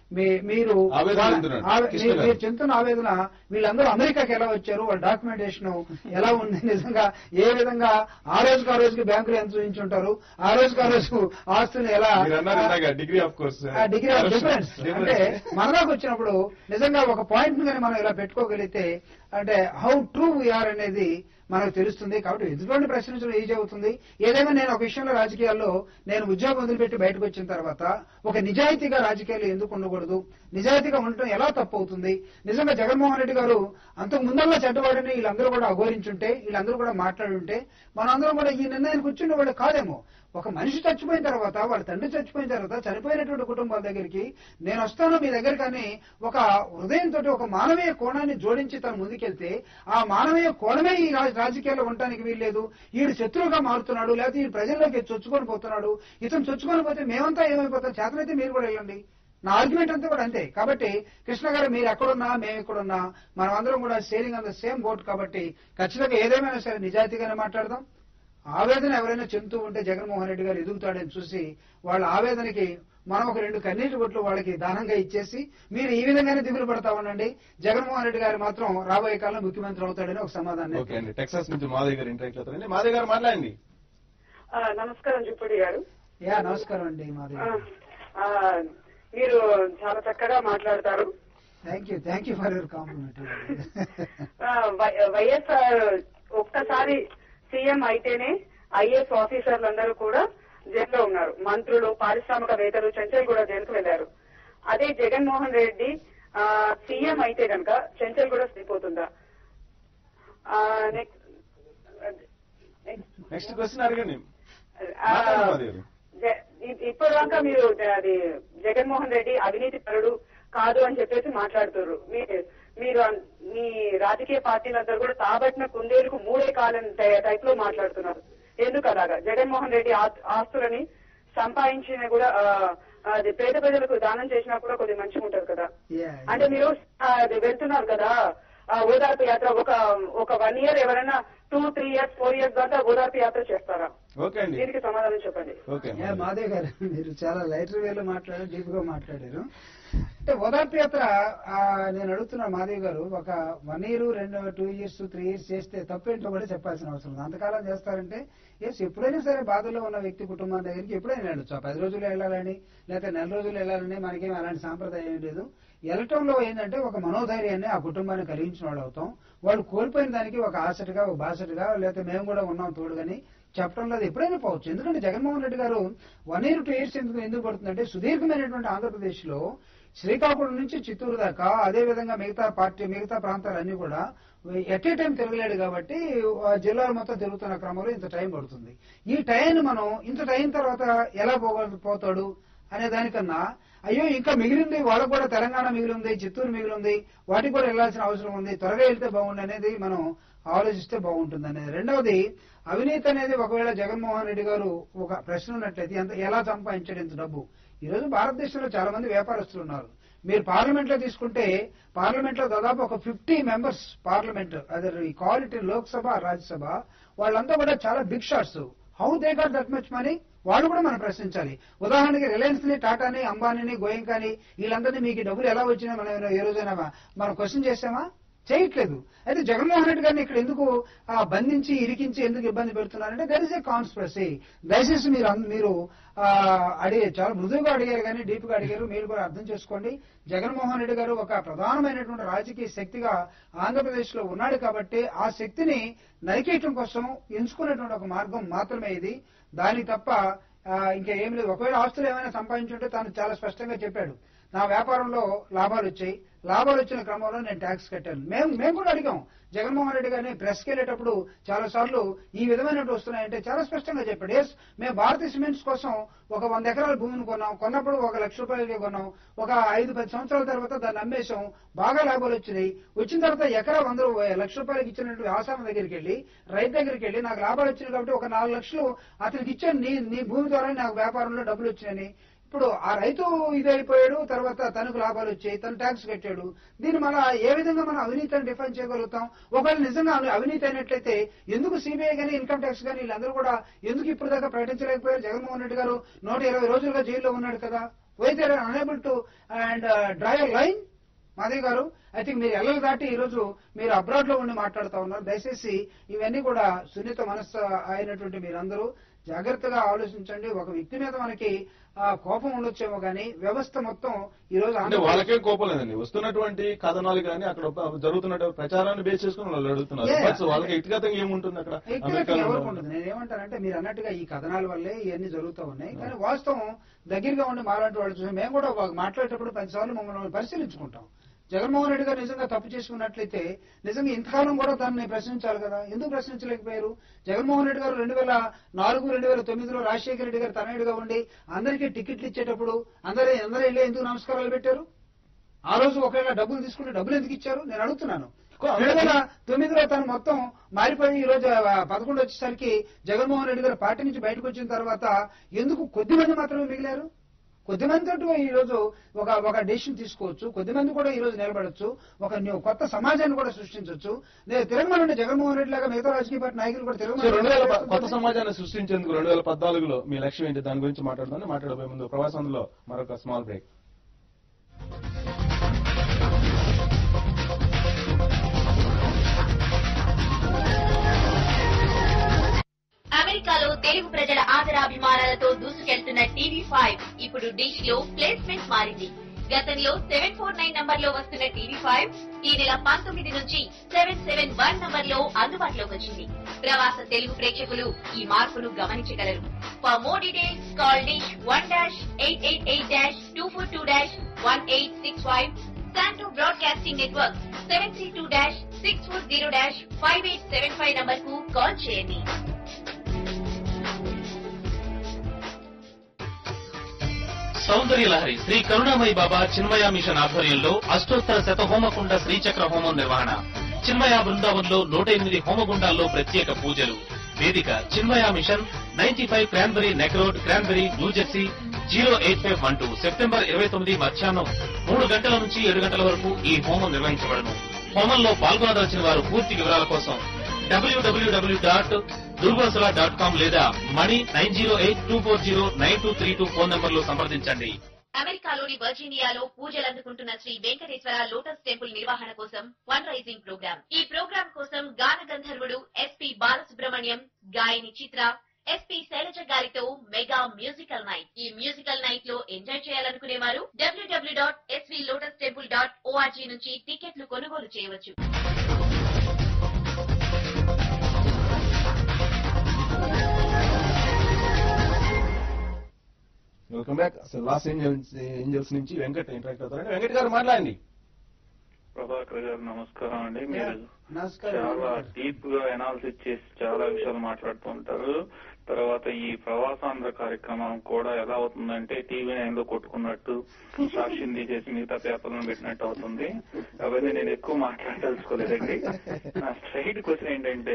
మీ- మీరు ఆవేదన వాళ్ళ- చెందుతున్నాడు. ఆవే- కృష్ణ మీరు- గారు. మీరు చెందుతున్న ఆవేదన వీళ్ళందరూ అమెరికాకి ఎలా వచ్చారు వాళ్ళ డాక్యుమెంటేషన్ ఎలా ఉంది నిజంగా ఏ విధంగా ఆ రోజుకి ఆ రోజుకి బ్యాంకులు ఎంత చూపించి ఉంటారు ఆ రోజుకి ఆ రోజు ఆస్తులు ఎలా మీరు అన్నారు ఇందాక డిగ్రీ ఆఫ్ కోర్స్ ఆ డిగ్రీ ఆఫ్ డిఫరెన్స్ అంటే మనలోకి వచ్చినప్పుడు నిజంగా ఒక పాయింట్ కానీ మనం ఇలా పెట్టుకోగలిగితే అంటే హౌ ట్రూ వీఆర్ అనేది మనకు తెలుస్తుంది కాబట్టి ఎదుటి ప్రశ్నించడం ఈజీ అవుతుంది ఏదైనా నేను ఒక విషయంలో రాజకీయాల్లో నేను ఉద్యోగం వదిలిపెట్టి బయటకు వచ్చిన తర్వాత ఒక నిజాయితీగా రాజకీయాలు ఎందుకు ఉండకూడదు నిజాయితీగా ఉండటం ఎలా తప్పు అవుతుంది నిజంగా జగన్మోహన్ రెడ్డి గారు అంతకు ముందల్లా చెడ్డవాడని వీళ్ళందరూ కూడా అఘోరించుంటే వీళ్ళందరూ కూడా మాట్లాడుంటే మనందరం కూడా ఈ నిర్ణయానికి కూర్చుండేవాడు కాదేమో ఒక మనిషి చచ్చిపోయిన తర్వాత వాళ్ళ తండ్రి చచ్చిపోయిన తర్వాత చనిపోయినటువంటి కుటుంబాల దగ్గరికి నేను వస్తాను మీ దగ్గర కానీ ఒక హృదయంతో ఒక మానవీయ కోణాన్ని జోడించి తను ముందుకెళ్తే ఆ మానవీయ కోణమే ఈ రాజ- రాజకీయాల్లో ఉండటానికి వీల్లేదు ఈడు శత్రువుగా మారుతున్నాడు లేకపోతే ఈ ప్రజల్లోకి చొచ్చుకొని పోతున్నాడు ఇతను చొచ్చుకొని పోతే మేమంతా ఏమైపోతాం చేతనైతే మీరు కూడా వెళ్ళండి నా ఆర్గ్యుమెంట్ అంతా కూడా అంతే కాబట్టి కృష్ణ గారు మీరు ఎక్కడున్నా మేము ఎక్కడున్నా మనం అందరం కూడా sailing on the same boat కాబట్టి ఖచ్చితంగా ఏదేమైనా సరే నిజాయితీగానే మాట్లాడదాం ఆవేదన ఎవరైనా చెందుతూ ఉంటే జగన్మోహన్ రెడ్డి గారు ఎదుగుతాడని చూసి వాళ్ళ ఆవేదనకి మనం ఒక రెండు కన్నీటి బొట్లు వాళ్ళకి దానంగా ఇచ్చేసి మీరు ఈ విధంగానే దిగులు పడతా ఉండండి జగన్మోహన్ రెడ్డి గారు మాత్రం రాబోయే కాలంలో ముఖ్యమంత్రి అవుతాడని ఒక సమాధానం ఓకే అండి టెక్సాస్ నుంచి మాధవ్ గారు ఇంటరాక్ట్ అవుతారండి మాధవ్ గారు మాట్లాడండి ఆ, నమస్కారం జుప్పుడి గారు యా నమస్కారం అండి మాది ఆ, ఆ, మీరు చాలా చక్కగా మాట్లాడతారు thank you thank you for your compliment ఆ, వై- వైఎస్ఆర్ ఒక్కసారి సీఎం అయితేనే ఐఏఎస్ ఆఫీసర్లందరూ కూడా జైల్లో ఉన్నారు మంత్రులు పారిశ్రామికవేత్తలు చెంచల్ కూడా జైలుకు వెళ్లారు అదే జగన్మోహన్ రెడ్డి ఆ, సీఎం అయితే కనుక చెంచల్ కూడా సరిపోతుందా నెక్స్ట్ నెక్స్ట్ క్వశ్చన్ అడగండి ఆ, మాట్లాడండి మాధవ్ గారు జ- ఇ- ఇప్పటిదాకా మీరు జ- అది జగన్మోహన్ రెడ్డి అవినీతి పరుడు కాదు అని చెప్పేసి మాట్లాడుతున్నారు మీ- మీరు అన్- మీ రాజకీయ పార్టీలందరూ కూడా తాబట్టిన కుందేలుకు మూడే కాలం టైప్ లో మాట్లాడుతున్నారు ఎందుకు అలాగా జగన్మోహన్ రెడ్డి ఆ- ఆస్తులని సంపాదించిన కూడా ఆ, అది పేద ప్రజలకు దానం చేసినా కూడా కొద్దిగా మంచిగా ఉంటది కదా అంటే మీరు ఆ, అది వెళ్తున్నారు కదా ఆ, ఓదార్పు యాత్ర ఒక ఒక వన్ ఇయర్ ఎవరైనా two three years four years దాకా ఓదార్పు యాత్ర చేస్తారా ఓకే అండి దీనికి సమాధానం చెప్పండి ఓకే యా, మాధవ్ గారు మీరు చాలా లైటర్ వేలో మాట్లాడారు డీప్ గా మాట్లాడారు అంటే ఓదార్పు యాత్ర ఆ, నేను అడుగుతున్నా మాధవ్ గారు ఒక వన్ ఇయర్ రెండు టూ ఇయర్స్ త్రీ ఇయర్స్ చేస్తే తప్పేంటో కూడా చెప్పాల్సిన అవసరం ఉంది అంతకాలం చేస్తారంటే ఎస్ ఎప్పుడైనా సరే బాధలో ఉన్న వ్యక్తి కుటుంబం దగ్గరికి ఎప్పుడైనా వెళ్ళొచ్చు ఆ పది రోజులు వెళ్ళాలని లేకపోతే నెల రోజులు వెళ్ళాలని మనకేం అలాంటి సాంప్రదాయం ఏం లేదు వెళ్ళటంలో ఏంటంటే ఒక మనోధైర్యాన్ని ఆ కుటుంబాన్ని కలిగించిన వాళ్ళు అవుతాం వాళ్ళు కోల్పోయిన దానికి ఒక ఆసటిగా ఒక బాసటిగా లేకపోతే మేము కూడా ఉన్నాం తోడుగాని చెప్పడంలో అది ఎప్పుడైనా పోవచ్చు ఎందుకంటే జగన్మోహన్ రెడ్డి గారు వన్ ఇయర్ టూ ఇయర్స్ ఎందుకు ఎందుకు పడుతుందంటే సుదీర్ఘమైనటువంటి ఆంధ్రప్రదేశ్ లో శ్రీకాకుళం నుంచి చిత్తూరు దాకా అదే విధంగా మిగతా పార్టీ మిగతా ప్రాంతాలన్నీ కూడా ఎట్ ఏ టైం తిరగలేడు కాబట్టి ఆ జిల్లాలు మొత్తం తిరుగుతున్న క్రమంలో ఇంత టైం పడుతుంది ఈ టైం మనం ఇంత టైం తర్వాత ఎలా పోగ- పోతాడు అనే దానికన్నా అయ్యో ఇంకా మిగిలింది వాళ్ళకు కూడా తెలంగాణ మిగిలింది చిత్తూరు మిగిలింది వాటికి కూడా వెళ్లాల్సిన అవసరం ఉంది త్వరగా వెళ్తే బాగుండు అనేది మనం ఆలోచిస్తే బాగుంటుంది అనేది రెండవది అవినీతి అనేది ఒకవేళ జగన్మోహన్ రెడ్డి గారు ఒక ప్రశ్న ఉన్నట్లయితే ఎంత ఎలా సంపాదించాడు ఇంత డబ్బు ఈ రోజు భారతదేశంలో చాలా మంది వ్యాపారస్తులు ఉన్నారు మీరు పార్లమెంట్ లో తీసుకుంటే పార్లమెంట్ లో దాదాపు ఒక ఫిఫ్టీ మెంబర్స్ పార్లమెంట్ అదే క్వాలిటీ లోక్సభ రాజ్యసభ వాళ్ళంతా కూడా చాలా big shots how they got that much money వాళ్ళు కూడా మనం ప్రశ్నించాలి ఉదాహరణకి రిలయన్స్ ని టాటాని అంబానీని గోయంకాని వీళ్ళందరినీ మీకు ఈ డబ్బులు ఎలా వచ్చినాయి మనం ఏ రోజైనా మనం క్వశ్చన్ చేసామా చేయట్లేదు అయితే జగన్మోహన్ రెడ్డి గారిని ఇక్కడ ఎందుకు ఆ, బంధించి ఇరికించి ఎందుకు ఇబ్బంది పెడుతున్నారంటే దర్ ఇస్ ఏ కాన్స్పిరసీ దయచేసి మీరు అన్- మీరు ఆ, అడిగే చాలా మృదువుగా అడిగారు కానీ డీప్ గా అడిగారు మీరు కూడా అర్థం చేసుకోండి జగన్మోహన్ రెడ్డి గారు ఒక ప్రధానమైనటువంటి రాజకీయ శక్తిగా ఆంధ్రప్రదేశ్ లో ఉన్నాడు కాబట్టి ఆ శక్తిని నరికేయటం కోసం ఎంచుకున్నటువంటి ఒక మార్గం మాత్రమే ఇది దానికి తప్ప ఆ, ఇంకా ఏం లేదు ఒకవేళ ఆస్తులు ఏమైనా సంపాదించుంటే తాను చాలా స్పష్టంగా చెప్పాడు నా వ్యాపారంలో లాభాలు వచ్చాయి లాభాలు వచ్చిన క్రమంలో నేను ట్యాక్స్ కట్టాను మేము మేము కూడా అడిగాం జగన్మోహన్ రెడ్డి గారిని ప్రెస్కి వెళ్ళేటప్పుడు చాలా సార్లు ఈ విధమైనట్టు వస్తున్నాయంటే చాలా స్పష్టంగా చెప్పాడు ఎస్ మేము భారతీయ సిమెంట్స్ కోసం ఒక వంద ఎకరాల భూమిని కొన్నాం కొన్నప్పుడు ఒక లక్ష రూపాయలకి కొన్నాం ఒక ఐదు పది సంవత్సరాల తర్వాత దాన్ని అమ్మేశాం బాగా లాభాలు వచ్చినాయి వచ్చిన తర్వాత ఎకరా వంద రూ- లక్ష రూపాయలకి ఇచ్చినటువంటి ఆసాం దగ్గరికి వెళ్ళి రైతు దగ్గరికి వెళ్ళి నాకు లాభాలు వచ్చినాయి కాబట్టి ఒక నాలుగు లక్షలు అతనికి ఇచ్చాను నీ నీ భూమి ద్వారా నాకు వ్యాపారంలో డబ్బులు వచ్చినాయని ఇప్పుడు ఆ రైతు ఇదైపోయాడు తర్వాత తనకు లాభాలు వచ్చాయి తను ట్యాక్స్ కట్టాడు దీన్ని మన ఏ విధంగా మనం అవినీతిని డిఫైన్ చేయగలుగుతాం ఒకవేళ నిజంగా అవి- అవినీతి అయినట్లయితే ఎందుకు సిబిఐ గానీ ఇన్కమ్ ట్యాక్స్ గానీ వీళ్ళందరూ కూడా ఎందుకు ఇప్పుడు దాకా ప్రకటించలేకపోయారు జగన్మోహన్ రెడ్డి గారు నూట ఇరవై రోజులుగా జైల్లో ఉన్నాడు కదా why they are unable to and drive line Madhavi గారు ఐ థింక్ మీరు ఎల్లలు దాటి ఈ రోజు మీరు అబ్రాడ్ లో ఉండి మాట్లాడుతా ఉన్నారు దయచేసి ఇవన్నీ కూడా సున్నిత మనస్సు అయినటువంటి మీరందరూ జాగ్రత్తగా ఆలోచించండి ఒక వ్యక్తి మీద మనకి ఆ, కోపం ఉండొచ్చేమో కానీ వ్యవస్థ మొత్తం ఈ రోజు అంటే ఆంధ్రప్రదేశ్- వాళ్ళకే కోపం లేదండి వస్తున్నటువంటి కథనాలు కానీ అక్కడ జరుగుతున్నటువంటి ప్రచారాన్ని బేస్ చేసుకుని వాళ్ళు అడుగుతున్నారు Yeah. బట్ వాళ్ళకి వ్యక్తిగతంగా ఏముంటుంది అక్కడ వ్యక్తిగతంగా అమెరికాలో ఎవరికి ఉంటుంది నేను ఏమంటానంటే మీరు అన్నట్టుగా ఈ కథనాల వల్లే ఇవన్నీ జరుగుతూ ఉన్నాయి కానీ వాస్తవం దగ్గరగా ఉండి మాలాంటి వాళ్ళు చూసి మేము కూడా ఒక మాట్లాడేటప్పుడు పదిసార్లు మమ్మల్ని పరిశీలించుకుంటాం జగన్మోహన్ రెడ్డి గారు నిజంగా తప్పు చేసుకున్నట్లయితే నిజంగా ఇంతకాలం కూడా దాన్ని ప్రశ్నించాలి కదా ఎందుకు ప్రశ్నించలేకపోయారు జగన్మోహన్ రెడ్డి గారు రెండు వేల నాలుగు రెండు వేల తొమ్మిదిలో రాజశేఖర రెడ్డి గారు తనయుడిగా ఉండి అందరికీ టికెట్లు ఇచ్చేటప్పుడు అందరూ అందరూ వెళ్ళి ఎందుకు నమస్కారాలు పెట్టారు ఆ రోజు ఒకవేళ డబ్బులు తీసుకుంటే డబ్బులు ఎందుకు ఇచ్చారు నేను అడుగుతున్నాను రెండు వేల తొమ్మిదిలో తను మొత్తం మారిపోయి ఈ రోజు ఆ, పదకొండు వచ్చేసరికి జగన్మోహన్ రెడ్డి గారు పార్టీ నుంచి బయటకు వచ్చిన తర్వాత ఎందుకు కొద్ది మంది మాత్రమే మిగిలారు కొద్ది మందితో ఈ రోజు ఒక ఒక డెసిషన్ తీసుకోవచ్చు కొద్ది మంది కూడా ఈ రోజు నిలబడొచ్చు ఒక న్యూ- కొత్త సమాజాన్ని కూడా సృష్టించవచ్చు నేను తిరగమనండి జగన్మోహన్ రెడ్డి లాగా మిగతా రాజకీయ పార్టీ నాయకులు కూడా సో రెండు వేల ప- కొత్త తిరగమని సమాజాన్ని సృష్టించేందుకు రెండు వేల పద్నాలుగులో మీ లక్ష్యం ఏంటి దాని గురించి మాట్లాడుతాను మాట్లాడబోయే ముందు ప్రవాసంలో మరొక స్మాల్ బ్రేక్ అమెరికాలో తెలుగు ప్రజల ఆదరాభిమానాలతో దూసుకెళ్తున్న టీవీ ఫైవ్ ఇప్పుడు డిష్ లో ప్లేస్మెంట్ మారింది గతంలో సెవెన్ ఫోర్ నైన్ నంబర్ లో వస్తున్న టీవీ ఫైవ్ ఈ నెల పంతొమ్మిది నుంచి సెవెన్ సెవెన్ వన్ నంబర్ లో అందుబాటులోకి వచ్చింది ప్రవాస తెలుగు ప్రేక్షకులు ఈ మార్పును గమనించగలరు for more details call dish one dash eight eight eight dash two four two dash one eight six five శాంటో broadcasting network seven three two dash six four zero dash five eight seven five number కు call చేయండి Soundarya Lahari Sri Karunamayi Baba Chinmaya mission ఆధ్వర్యంలో అష్టోత్తర శతహోమకుండ శ్రీచక్ర హోమం నిర్వహణ చిన్మయ బృందావన్లో నూట ఎనిమిది హోమగుండాల్లో ప్రత్యేక పూజలు వేదిక Chinmaya mission ninety five Cranberry neck road Cranberry New Jersey zero eight five one two September ఇరవై తొమ్మిది మధ్యాహ్నం మూడు గంటల నుంచి ఏడు గంటల వరకు ఈ హోమం నిర్వహించబడను హోమంలో పాల్గొనదలిచిన వారు పూర్తి వివరాల కోసం WWW dot Durvasula dot com లేదా Mani nine zero eight two four zero nine two three two phone నంబర్లో సంప్రదించండి అమెరికాలోని వర్జీనియాలో పూజలు అందుకుంటున్న శ్రీ వెంకటేశ్వర లోటస్ టెంపుల్ నిర్వహణ కోసం ఫండ్ రైజింగ్ ప్రోగ్రామ్ ఈ ప్రోగ్రామ్ కోసం గాన గంధర్వుడు ఎస్పీ బాలసుబ్రహ్మణ్యం గాయని చిత్ర ఎస్పీ శైలజ గారితో మెగా మ్యూజికల్ నైట్ ఈ మ్యూజికల్ నైట్ లో ఎంజాయ్ చేయాలనుకునేవారు WW dot SV lotus temple dot ORG నుంచి టికెట్లు కొనుగోలు చేయవచ్చు వెల్కమ్ బ్యాక్ అసలు లాస్ ఏంజల్స్ ఏంజల్స్ నుంచి వెంకట్ ఇంటరాక్ట్ అవుతారండి వెంకట్ గారు మాట్లాడండి ప్రభాకర్ గారు నమస్కారం అండి మీరు నమస్కారం చాలా డీప్ గా అనాలిసిస్ చేసి చాలా విషయాలు మాట్లాడుతూ ఉంటారు తర్వాత ఈ ప్రవాసాంధ్ర కార్యక్రమం కూడా ఎలా అవుతుందంటే టీవీ నైన్ లో కొట్టుకున్నట్టు సాక్షిని తీసేసి మిగతా పేపర్లను పెట్టినట్టు అవుతుంది అవన్నీ నేను ఎక్కువ మాట్లాడదలుచుకోలేదండి నా స్ట్రైట్ క్వశ్చన్ ఏంటంటే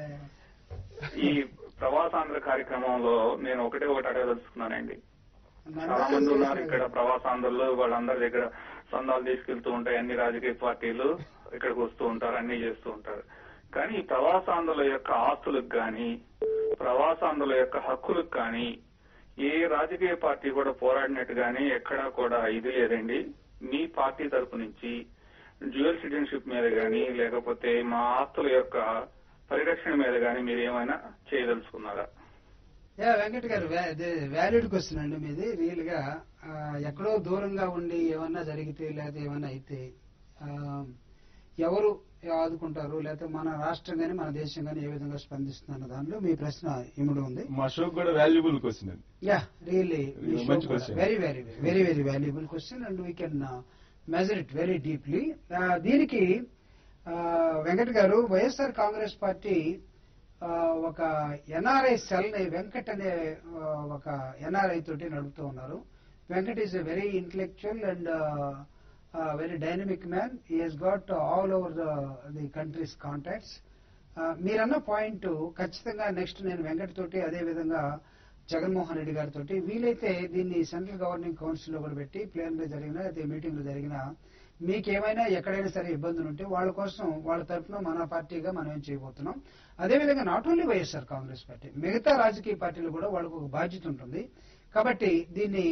ఈ ప్రవాసాంధ్ర కార్యక్రమంలో నేను ఒకటే ఒకటి అడగదలుచుకున్నానండి చాలా మంది ఉన్నారు ఇక్కడ ప్రవాసాంధ్రులు వాళ్ళందరి దగ్గర సందాలు తీసుకెళ్తూ ఉంటాయి అన్ని రాజకీయ పార్టీలు ఇక్కడికి వస్తూ ఉంటారు అన్ని చేస్తూ ఉంటారు కానీ ఈ ప్రవాసాంధ్రుల యొక్క ఆస్తులకు కానీ ప్రవాసాంధ్రుల యొక్క హక్కులకు కానీ ఏ రాజకీయ పార్టీ కూడా పోరాడినట్టు కానీ ఎక్కడా కూడా ఇది లేదండి మీ పార్టీ తరపు నుంచి డ్యూయల్ సిటిజన్షిప్ మీద కానీ లేకపోతే మా ఆస్తుల యొక్క పరిరక్షణ మీద కానీ మీరు ఏమైనా చేయదలుచుకున్నారా యా వెంకట్ గారు వ్యాలిడ్ క్వశ్చన్ అండి మీది రియల్ గా ఆ, ఎక్కడో దూరంగా ఉండి ఏమన్నా జరిగితే లేకపోతే ఏమన్నా అయితే ఆ, ఎవరు ఆదుకుంటారు లేకపోతే మన రాష్ట్రం గాని మన దేశం గాని ఏ విధంగా స్పందిస్తున్న దానిలో మీ ప్రశ్న ఇముడు ఉంది మా షోకి కూడా వాల్యుబుల్ క్వశ్చన్ అది యా రియల్లీ మంచి question. Very very very very valuable question and we can measure it very deeply దీనికి ఆ, వెంకట్ గారు వైఎస్ఆర్ కాంగ్రెస్ పార్టీ ఆ, ఒక ఎన్ఆర్ఐ సెల్ ని వెంకట్ అనే ఆ, ఒక ఎన్ఆర్ఐ తోటి నడుపుతూ ఉన్నారు Venkat is a very intellectual and very dynamic man ఈ he's got all over the countries contacts మీరన్న పాయింట్ ఖచ్చితంగా నెక్స్ట్ నేను వెంకట్ తోటి అదే విధంగా జగన్మోహన్ రెడ్డి గారితో వీలైతే దీన్ని సెంట్రల్ గవర్నింగ్ కౌన్సిల్ లో కూడా పెట్టి ప్లేన్ లో జరిగిన అయితే మీటింగ్ లో జరిగిన మీకేమైనా ఎక్కడైనా సరే ఇబ్బందులు ఉంటే వాళ్ళ కోసం వాళ్ళ తరఫున మన పార్టీగా మనం ఏం చేయబోతున్నాం అదేవిధంగా not only YSR Congress party మిగతా రాజకీయ పార్టీలు కూడా వాళ్ళకు ఒక బాధ్యత ఉంటుంది కాబట్టి దీన్ని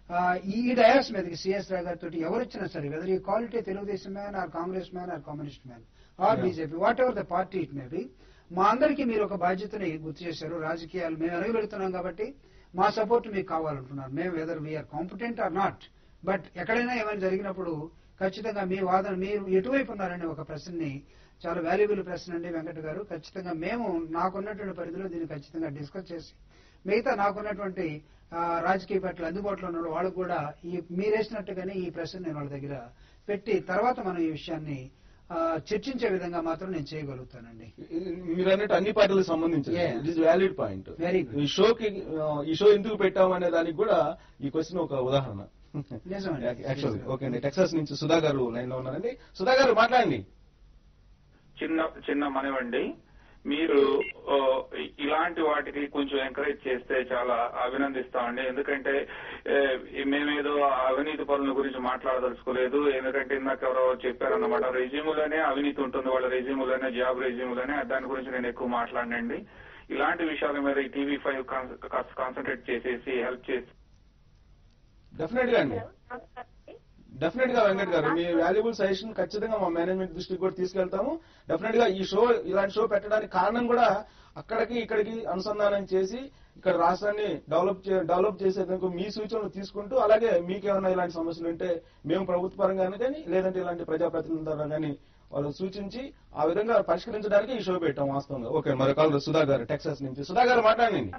ఆ, ఈ డయాస్ మీదకి సిఎస్ రావు గారితో ఎవరు వచ్చినా సరే వెదర్ ఈ quality Telugu Desam man or Congress man or communist man or Yeah. BJP whatever the party it may be మా అందరికీ మీరు ఒక బాధ్యతని గుర్తు చేశారు రాజకీయాలు మేము వెలుగుపెడుతున్నాం కాబట్టి మా సపోర్ట్ మీకు కావాలంటున్నారు మేము whether we are competent or not but ఎక్కడైనా ఏమైనా జరిగినప్పుడు ఖచ్చితంగా మీ వాదన మీరు ఎటువైపు ఉన్నారనే ఒక ప్రశ్నని చాలా వాల్యుబుల్ ప్రశ్న అండి వెంకట గారు ఖచ్చితంగా మేము నాకున్నటువంటి పరిధిలో దీన్ని ఖచ్చితంగా డిస్కస్ చేసి మిగతా నాకున్నటువంటి ఆ, రాజకీయ పార్టీలు అందుబాటులో ఉన్న వాళ్ళు కూడా ఈ మీరేసినట్టుగానే ఈ ప్రశ్న నేను వాళ్ళ దగ్గర పెట్టి తర్వాత మనం ఈ విషయాన్ని ఆ, చర్చించే విధంగా మాత్రం నేను చేయగలుగుతానండి మీరు అన్నట్టు అన్ని పార్టీలకు సంబంధించి Yeah. It is valid point Very good. ఈ షోకి ఆ, ఈ షో ఎందుకు పెట్టాం అనే దానికి కూడా ఈ క్వశ్చన్ ఒక ఉదాహరణ నిజమండి. యాక్చువల్లీ ఓకే అండి టెక్సాస్ నుంచి సుధా గారు లైన్ లో ఉన్నారండి సుధా గారు మాట్లాడండి చిన్న చిన్న మనవండి మీరు ఆ, ఇలాంటి వాటికి కొంచెం ఎంకరేజ్ చేస్తే చాలా అభినందిస్తామండి ఎందుకంటే ఏ, మేమేదో అవినీతి పనుల గురించి మాట్లాడదలుచుకోలేదు ఎందుకంటే ఇందాక ఎవరో చెప్పారన్నమాట రెజ్యూములోనే అవినీతి ఉంటుంది వాళ్ళ రెజ్యూములోనే జాబ్ రెజ్యూములోనే దాని గురించి నేను ఎక్కువ మాట్లాడనండి ఇలాంటి విషయాల మీద ఈ టీవీ ఫైవ్ కాన్సన్ట్రేట్ చేసేసి హెల్ప్ చేసి డెఫినెట్ గా అండి డెఫినెట్ గా వెంకట్ గారు మీ వాల్యుబుల్ సజెషన్ ఖచ్చితంగా మా మేనేజ్మెంట్ దృష్టికి కూడా తీసుకెళ్తాము డెఫినెట్ గా ఈ షో ఇలాంటి షో పెట్టడానికి కారణం కూడా అక్కడికి ఇక్కడికి అనుసంధానం చేసి ఇక్కడ రాష్ట్రాన్ని డెవలప్ చే- డెవలప్ చేసేందుకు మీ సూచనలు తీసుకుంటూ అలాగే మీకేమైనా ఇలాంటి సమస్యలు ఉంటే మేము ప్రభుత్వ పరంగానే కానీ లేదంటే ఇలాంటి ప్రజాప్రతినిధుల ద్వారా కానీ వాళ్ళు సూచించి ఆ విధంగా పరిష్కరించడానికి ఈ షో పెట్టాం వాస్తవంగా ఓకే మరి కాల్ సుధా గారు టెక్సాస్ నుంచి సుధా గారు మాట్లాడండి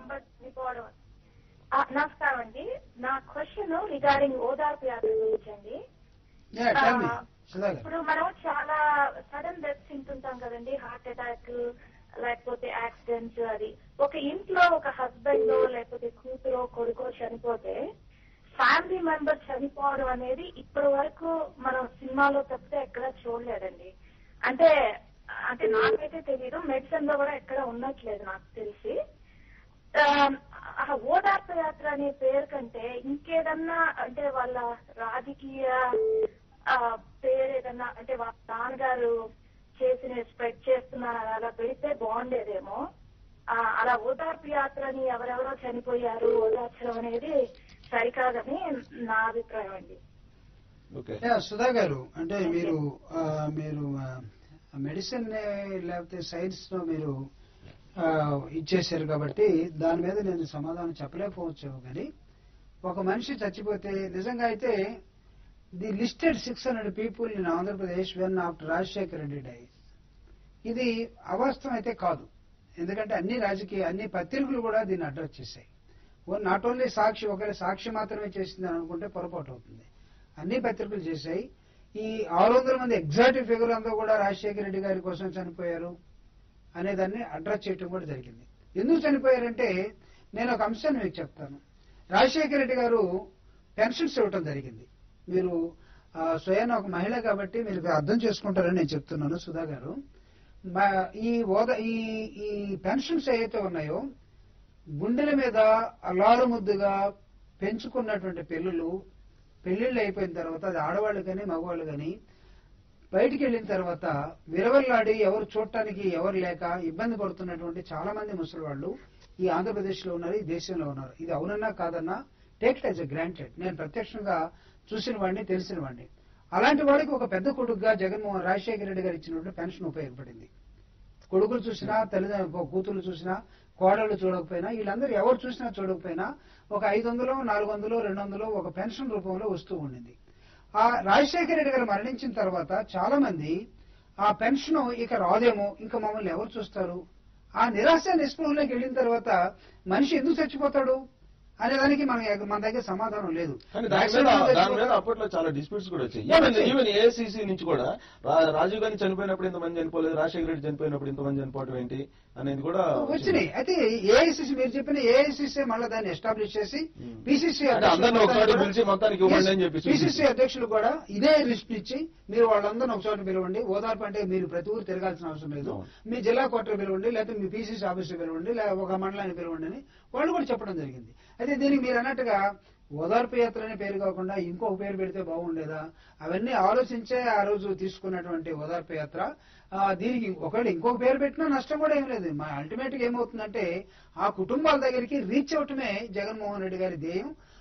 ఆ, నమస్కారం అండి నా క్వశ్చన్ రిగార్డింగ్ ఓదార్పు యాత్ర గురించి అండి Yeah, tell me. ఆ, సుధా గారు ఇప్పుడు మనం చాలా సడన్ డెత్స్ వింటుంటాం కదండి హార్ట్ అటాక్ లేకపోతే యాక్సిడెంట్స్ అది ఒక ఇంట్లో ఒక హస్బెండ్ లేకపోతే కూతురో కొడుకో చనిపోతే ఫ్యామిలీ మెంబర్ చనిపోవడం అనేది ఇప్పటి వరకు మనం సినిమాలో తప్పితే ఎక్కడ చూడలేదండి అంటే అంటే నాకైతే తెలియదు మెడిసిన్ లో కూడా ఎక్కడ ఉన్నట్లేదు నాకు తెలిసి ఆ, ఆ ఓదార్పు యాత్ర అనే పేరు కంటే ఇంకేదన్నా అంటే వాళ్ళ రాజకీయ ఆ, పేరు ఏదన్నా అంటే వాళ్ళ నాన్నగారు చేసిన స్ప్రెడ్ చేస్తున్నారు అలా పెడితే బాగుండేదేమో ఆ, అలా ఓదార్పు యాత్రని ఎవరెవరో చనిపోయారు ఓదార్చడం అనేది సరికాదని నా అభిప్రాయం అండి ఓకే యా, సుధా గారు అంటే మీరు ఆ, మీరు మెడిసిన్ లేకపోతే సైన్స్ లో మీరు ఆ, ఇచ్చేశారు కాబట్టి దాని మీద నేను సమాధానం చెప్పలేకపోవచ్చు కానీ ఒక మనిషి చచ్చిపోతే నిజంగా అయితే the listed six hundred people in Andhra Pradesh when after Rajasekhar Reddy die ఇది అవాస్తవం అయితే కాదు ఎందుకంటే అన్ని రాజకీయ అన్ని పత్రికలు కూడా దీన్ని అడ్రస్ చేశాయి నాట్ ఓన్లీ సాక్షి ఒకవేళ సాక్షి మాత్రమే చేసింది అని అనుకుంటే పొరపాటు అవుతుంది అన్ని పత్రికలు చేశాయి ఈ ఆరు వందల మంది ఎగ్జాక్ట్ ఫిగర్ అంతా కూడా రాజశేఖర రెడ్డి గారి కోసం చనిపోయారు అనేదాన్ని అడ్రస్ చేయటం కూడా జరిగింది ఎందుకు చనిపోయారంటే నేను ఒక అంశాన్ని మీకు చెప్తాను రాజశేఖర రెడ్డి గారు పెన్షన్స్ ఇవ్వటం జరిగింది మీరు ఆ, స్వయాన ఒక మహిళ కాబట్టి మీరు అర్థం చేసుకుంటారని నేను చెప్తున్నాను సుధా గారు మా- ఈ ఓద ఈ ఈ పెన్షన్స్ ఏవైతే ఉన్నాయో గుండెల మీద అలారు ముద్దుగా పెంచుకున్నటువంటి పిల్లలు పెళ్లిళ్ళు అయిపోయిన తర్వాత అది ఆడవాళ్ళు కానీ మగవాళ్ళు కానీ బయటికి వెళ్ళిన తర్వాత విరవల్లాడి ఎవరు చూడటానికి ఎవరు లేక ఇబ్బంది పడుతున్నటువంటి చాలా మంది ముసలి వాళ్ళు ఈ ఆంధ్రప్రదేశ్ లో ఉన్నారు ఈ దేశంలో ఉన్నారు ఇది అవునన్నా కాదన్నా take it as a granted నేను ప్రత్యక్షంగా చూసిన వాడిని తెలిసిన వాడిని అలాంటి వాడికి ఒక పెద్ద కొడుకుగా జగన్మోహన్ రాజశేఖర రెడ్డి గారు ఇచ్చినటువంటి పెన్షన్ ఉపయోగపడింది కొడుకులు చూసినా తల్లిదండ్రులు కూతురు చూసినా కోడళ్ళు చూడకపోయినా వీళ్ళందరూ ఎవరు చూసినా చూడకపోయినా ఒక ఐదు వందలు నాలుగు వందలు రెండు వందలు ఒక పెన్షన్ రూపంలో వస్తూ ఉండింది ఆ రాజశేఖర రెడ్డి గారు మరణించిన తర్వాత చాలా మంది ఆ పెన్షన్ ఇక రాదేమో ఇంకా మమ్మల్ని ఎవరు చూస్తారు ఆ నిరాశ నిస్పృహలోకి వెళ్ళిన తర్వాత మనిషి ఎందుకు చచ్చిపోతాడు అనే దానికి మన మన దగ్గర సమాధానం లేదు కానీ దాని మీద దాని మీద అప్పట్లో చాలా డిస్ప్యూట్స్ కూడా వచ్చాయి Yeah, ఈవెన్ వచ్చాయి. ఈవెన్ ఏఐసిసి నుంచి కూడా రా- రాజీవ్ గాంధీ చనిపోయినప్పుడు ఇంతమంది చనిపోలేదు రాజశేఖర రెడ్డి చనిపోయినప్పుడు ఇంతమంది చనిపోవడం ఏంటి అనేది కూడా వచ్చినాయి అయితే ఏఐసిసి మీరు చెప్పిన ఏఐసిసి మళ్ళీ దాన్ని ఎస్టాబ్లిష్ చేసి పిసిసి అంటే అందరినీ ఒకసారి పిలిచి మొత్తానికి ఇవ్వండి అని చెప్పి పిసిసి సూచించారు. అధ్యక్షులు కూడా ఇదే లిస్ట్ ఇచ్చి మీరు వాళ్ళందరినీ ఒకచోట పిలవండి ఓదార్పు అంటే మీరు ప్రతి ఊరు తిరగాల్సిన అవసరం లేదు అవును. మీ జిల్లా కోర్టు పిలవండి లేకపోతే మీ పిసిసి ఆఫీస్ పిలవండి లేదా ఒక మండలాన్ని పిలవండి అని వాళ్ళు కూడా చెప్పడం జరిగింది అయితే దీనికి మీరు అన్నట్టుగా ఓదార్పు యాత్ర అనే పేరు కాకుండా ఇంకొక పేరు పెడితే బాగుండేదా అవన్నీ ఆలోచించే ఆ రోజు తీసుకున్నటువంటి ఓదార్పు యాత్ర ఆ, దీనికి ఒకవేళ ఇంకొక పేరు పెట్టినా నష్టం కూడా ఏం లేదు మా అల్టిమేట్ గా ఏమవుతుందంటే ఆ కుటుంబాల దగ్గరికి రీచ్ అవటమే జగన్మోహన్ రెడ్డి గారి ధ్యేయం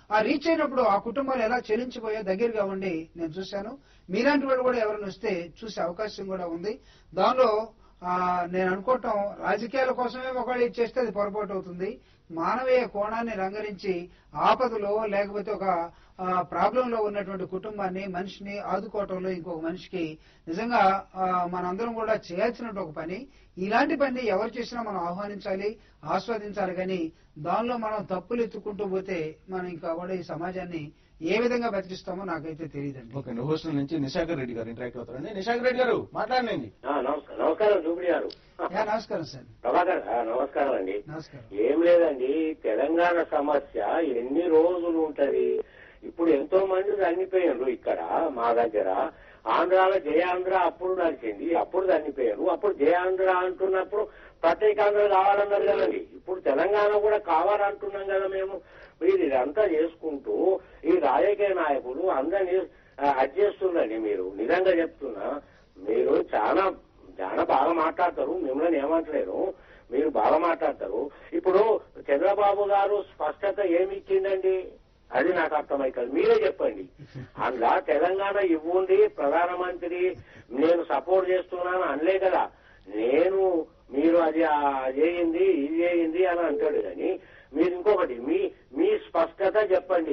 ఆ రీచ్ అయినప్పుడు ఆ కుటుంబాలు ఎలా చెల్లించిపోయా దగ్గరగా ఉండి నేను చూశాను మీలాంటి వాళ్ళు కూడా ఎవరైనా వస్తే చూసే అవకాశం కూడా ఉంది దానిలో ఆ, నేను అనుకోవటం రాజకీయాల కోసమే ఒకళ్ళు ఇది చేస్తే అది పొరపాటు అవుతుంది మానవీయ కోణాన్ని రంగరించి ఆపదలో లేకపోతే ఒక ప్రాబ్లంలో ఉన్నటువంటి కుటుంబాన్ని మనిషిని ఆదుకోవటంలో ఇంకొక మనిషికి నిజంగా ఆ, మనందరం కూడా చేయాల్సినట్టు ఒక పని ఇలాంటి పని ఎవరు చేసినా మనం ఆహ్వానించాలి ఆస్వాదించాలి కానీ దానిలో మనం తప్పులు ఎత్తుకుంటూ పోతే మనం ఇంకా కూడా ఈ సమాజాన్ని ఏ విధంగా బతికిస్తామో నాకైతే తెలియదండి ఓకే అండి హోస్టల్ నుంచి నిశాకర్ రెడ్డి గారు ఇంటరాక్ట్ అవుతారండి నిశాకర్ రెడ్డి గారు మాట్లాడండి ఆ, నమస్కారం నమస్కారం జూబిడి గారు యా, నమస్కారం సార్ ప్రభాకర్ ఆ, నమస్కారం అండి నమస్కారం ఏం లేదండి తెలంగాణ సమస్య ఎన్ని రోజులు ఉంటది ఇప్పుడు ఎంతో మంది చనిపోయారు ఇక్కడ మా దగ్గర ఆంధ్రాలో జయాంధ్ర అప్పుడు నడిచింది అప్పుడు చనిపోయారు అప్పుడు జయాంధ్ర అంటున్నప్పుడు ప్రత్యేకాంధ్ర కావాలన్నారు కదండి ఇప్పుడు తెలంగాణ కూడా కావాలంటున్నాం కదా మేము మీరు ఇదంతా చేసుకుంటూ ఈ రాజకీయ నాయకులు అందరినీ అడ్జేస్తుండండి మీరు నిజంగా చెప్తున్నా మీరు చాలా చాలా బాగా మాట్లాడతారు మిమ్మల్ని ఏమంటలేరు మీరు బాగా మాట్లాడతారు ఇప్పుడు చంద్రబాబు గారు స్పష్టత ఏమి ఇచ్చిందండి అది నాకు అర్థమైతుంది మీరే చెప్పండి అందులో తెలంగాణ ఇవ్వండి ప్రధానమంత్రి నేను సపోర్ట్ చేస్తున్నాను అనలే కదా నేను మీరు అది ఆ చేయింది ఇది చేయింది అని అంటాడు కానీ మీరు ఇంకొకటి మీ మీ స్పష్టత చెప్పండి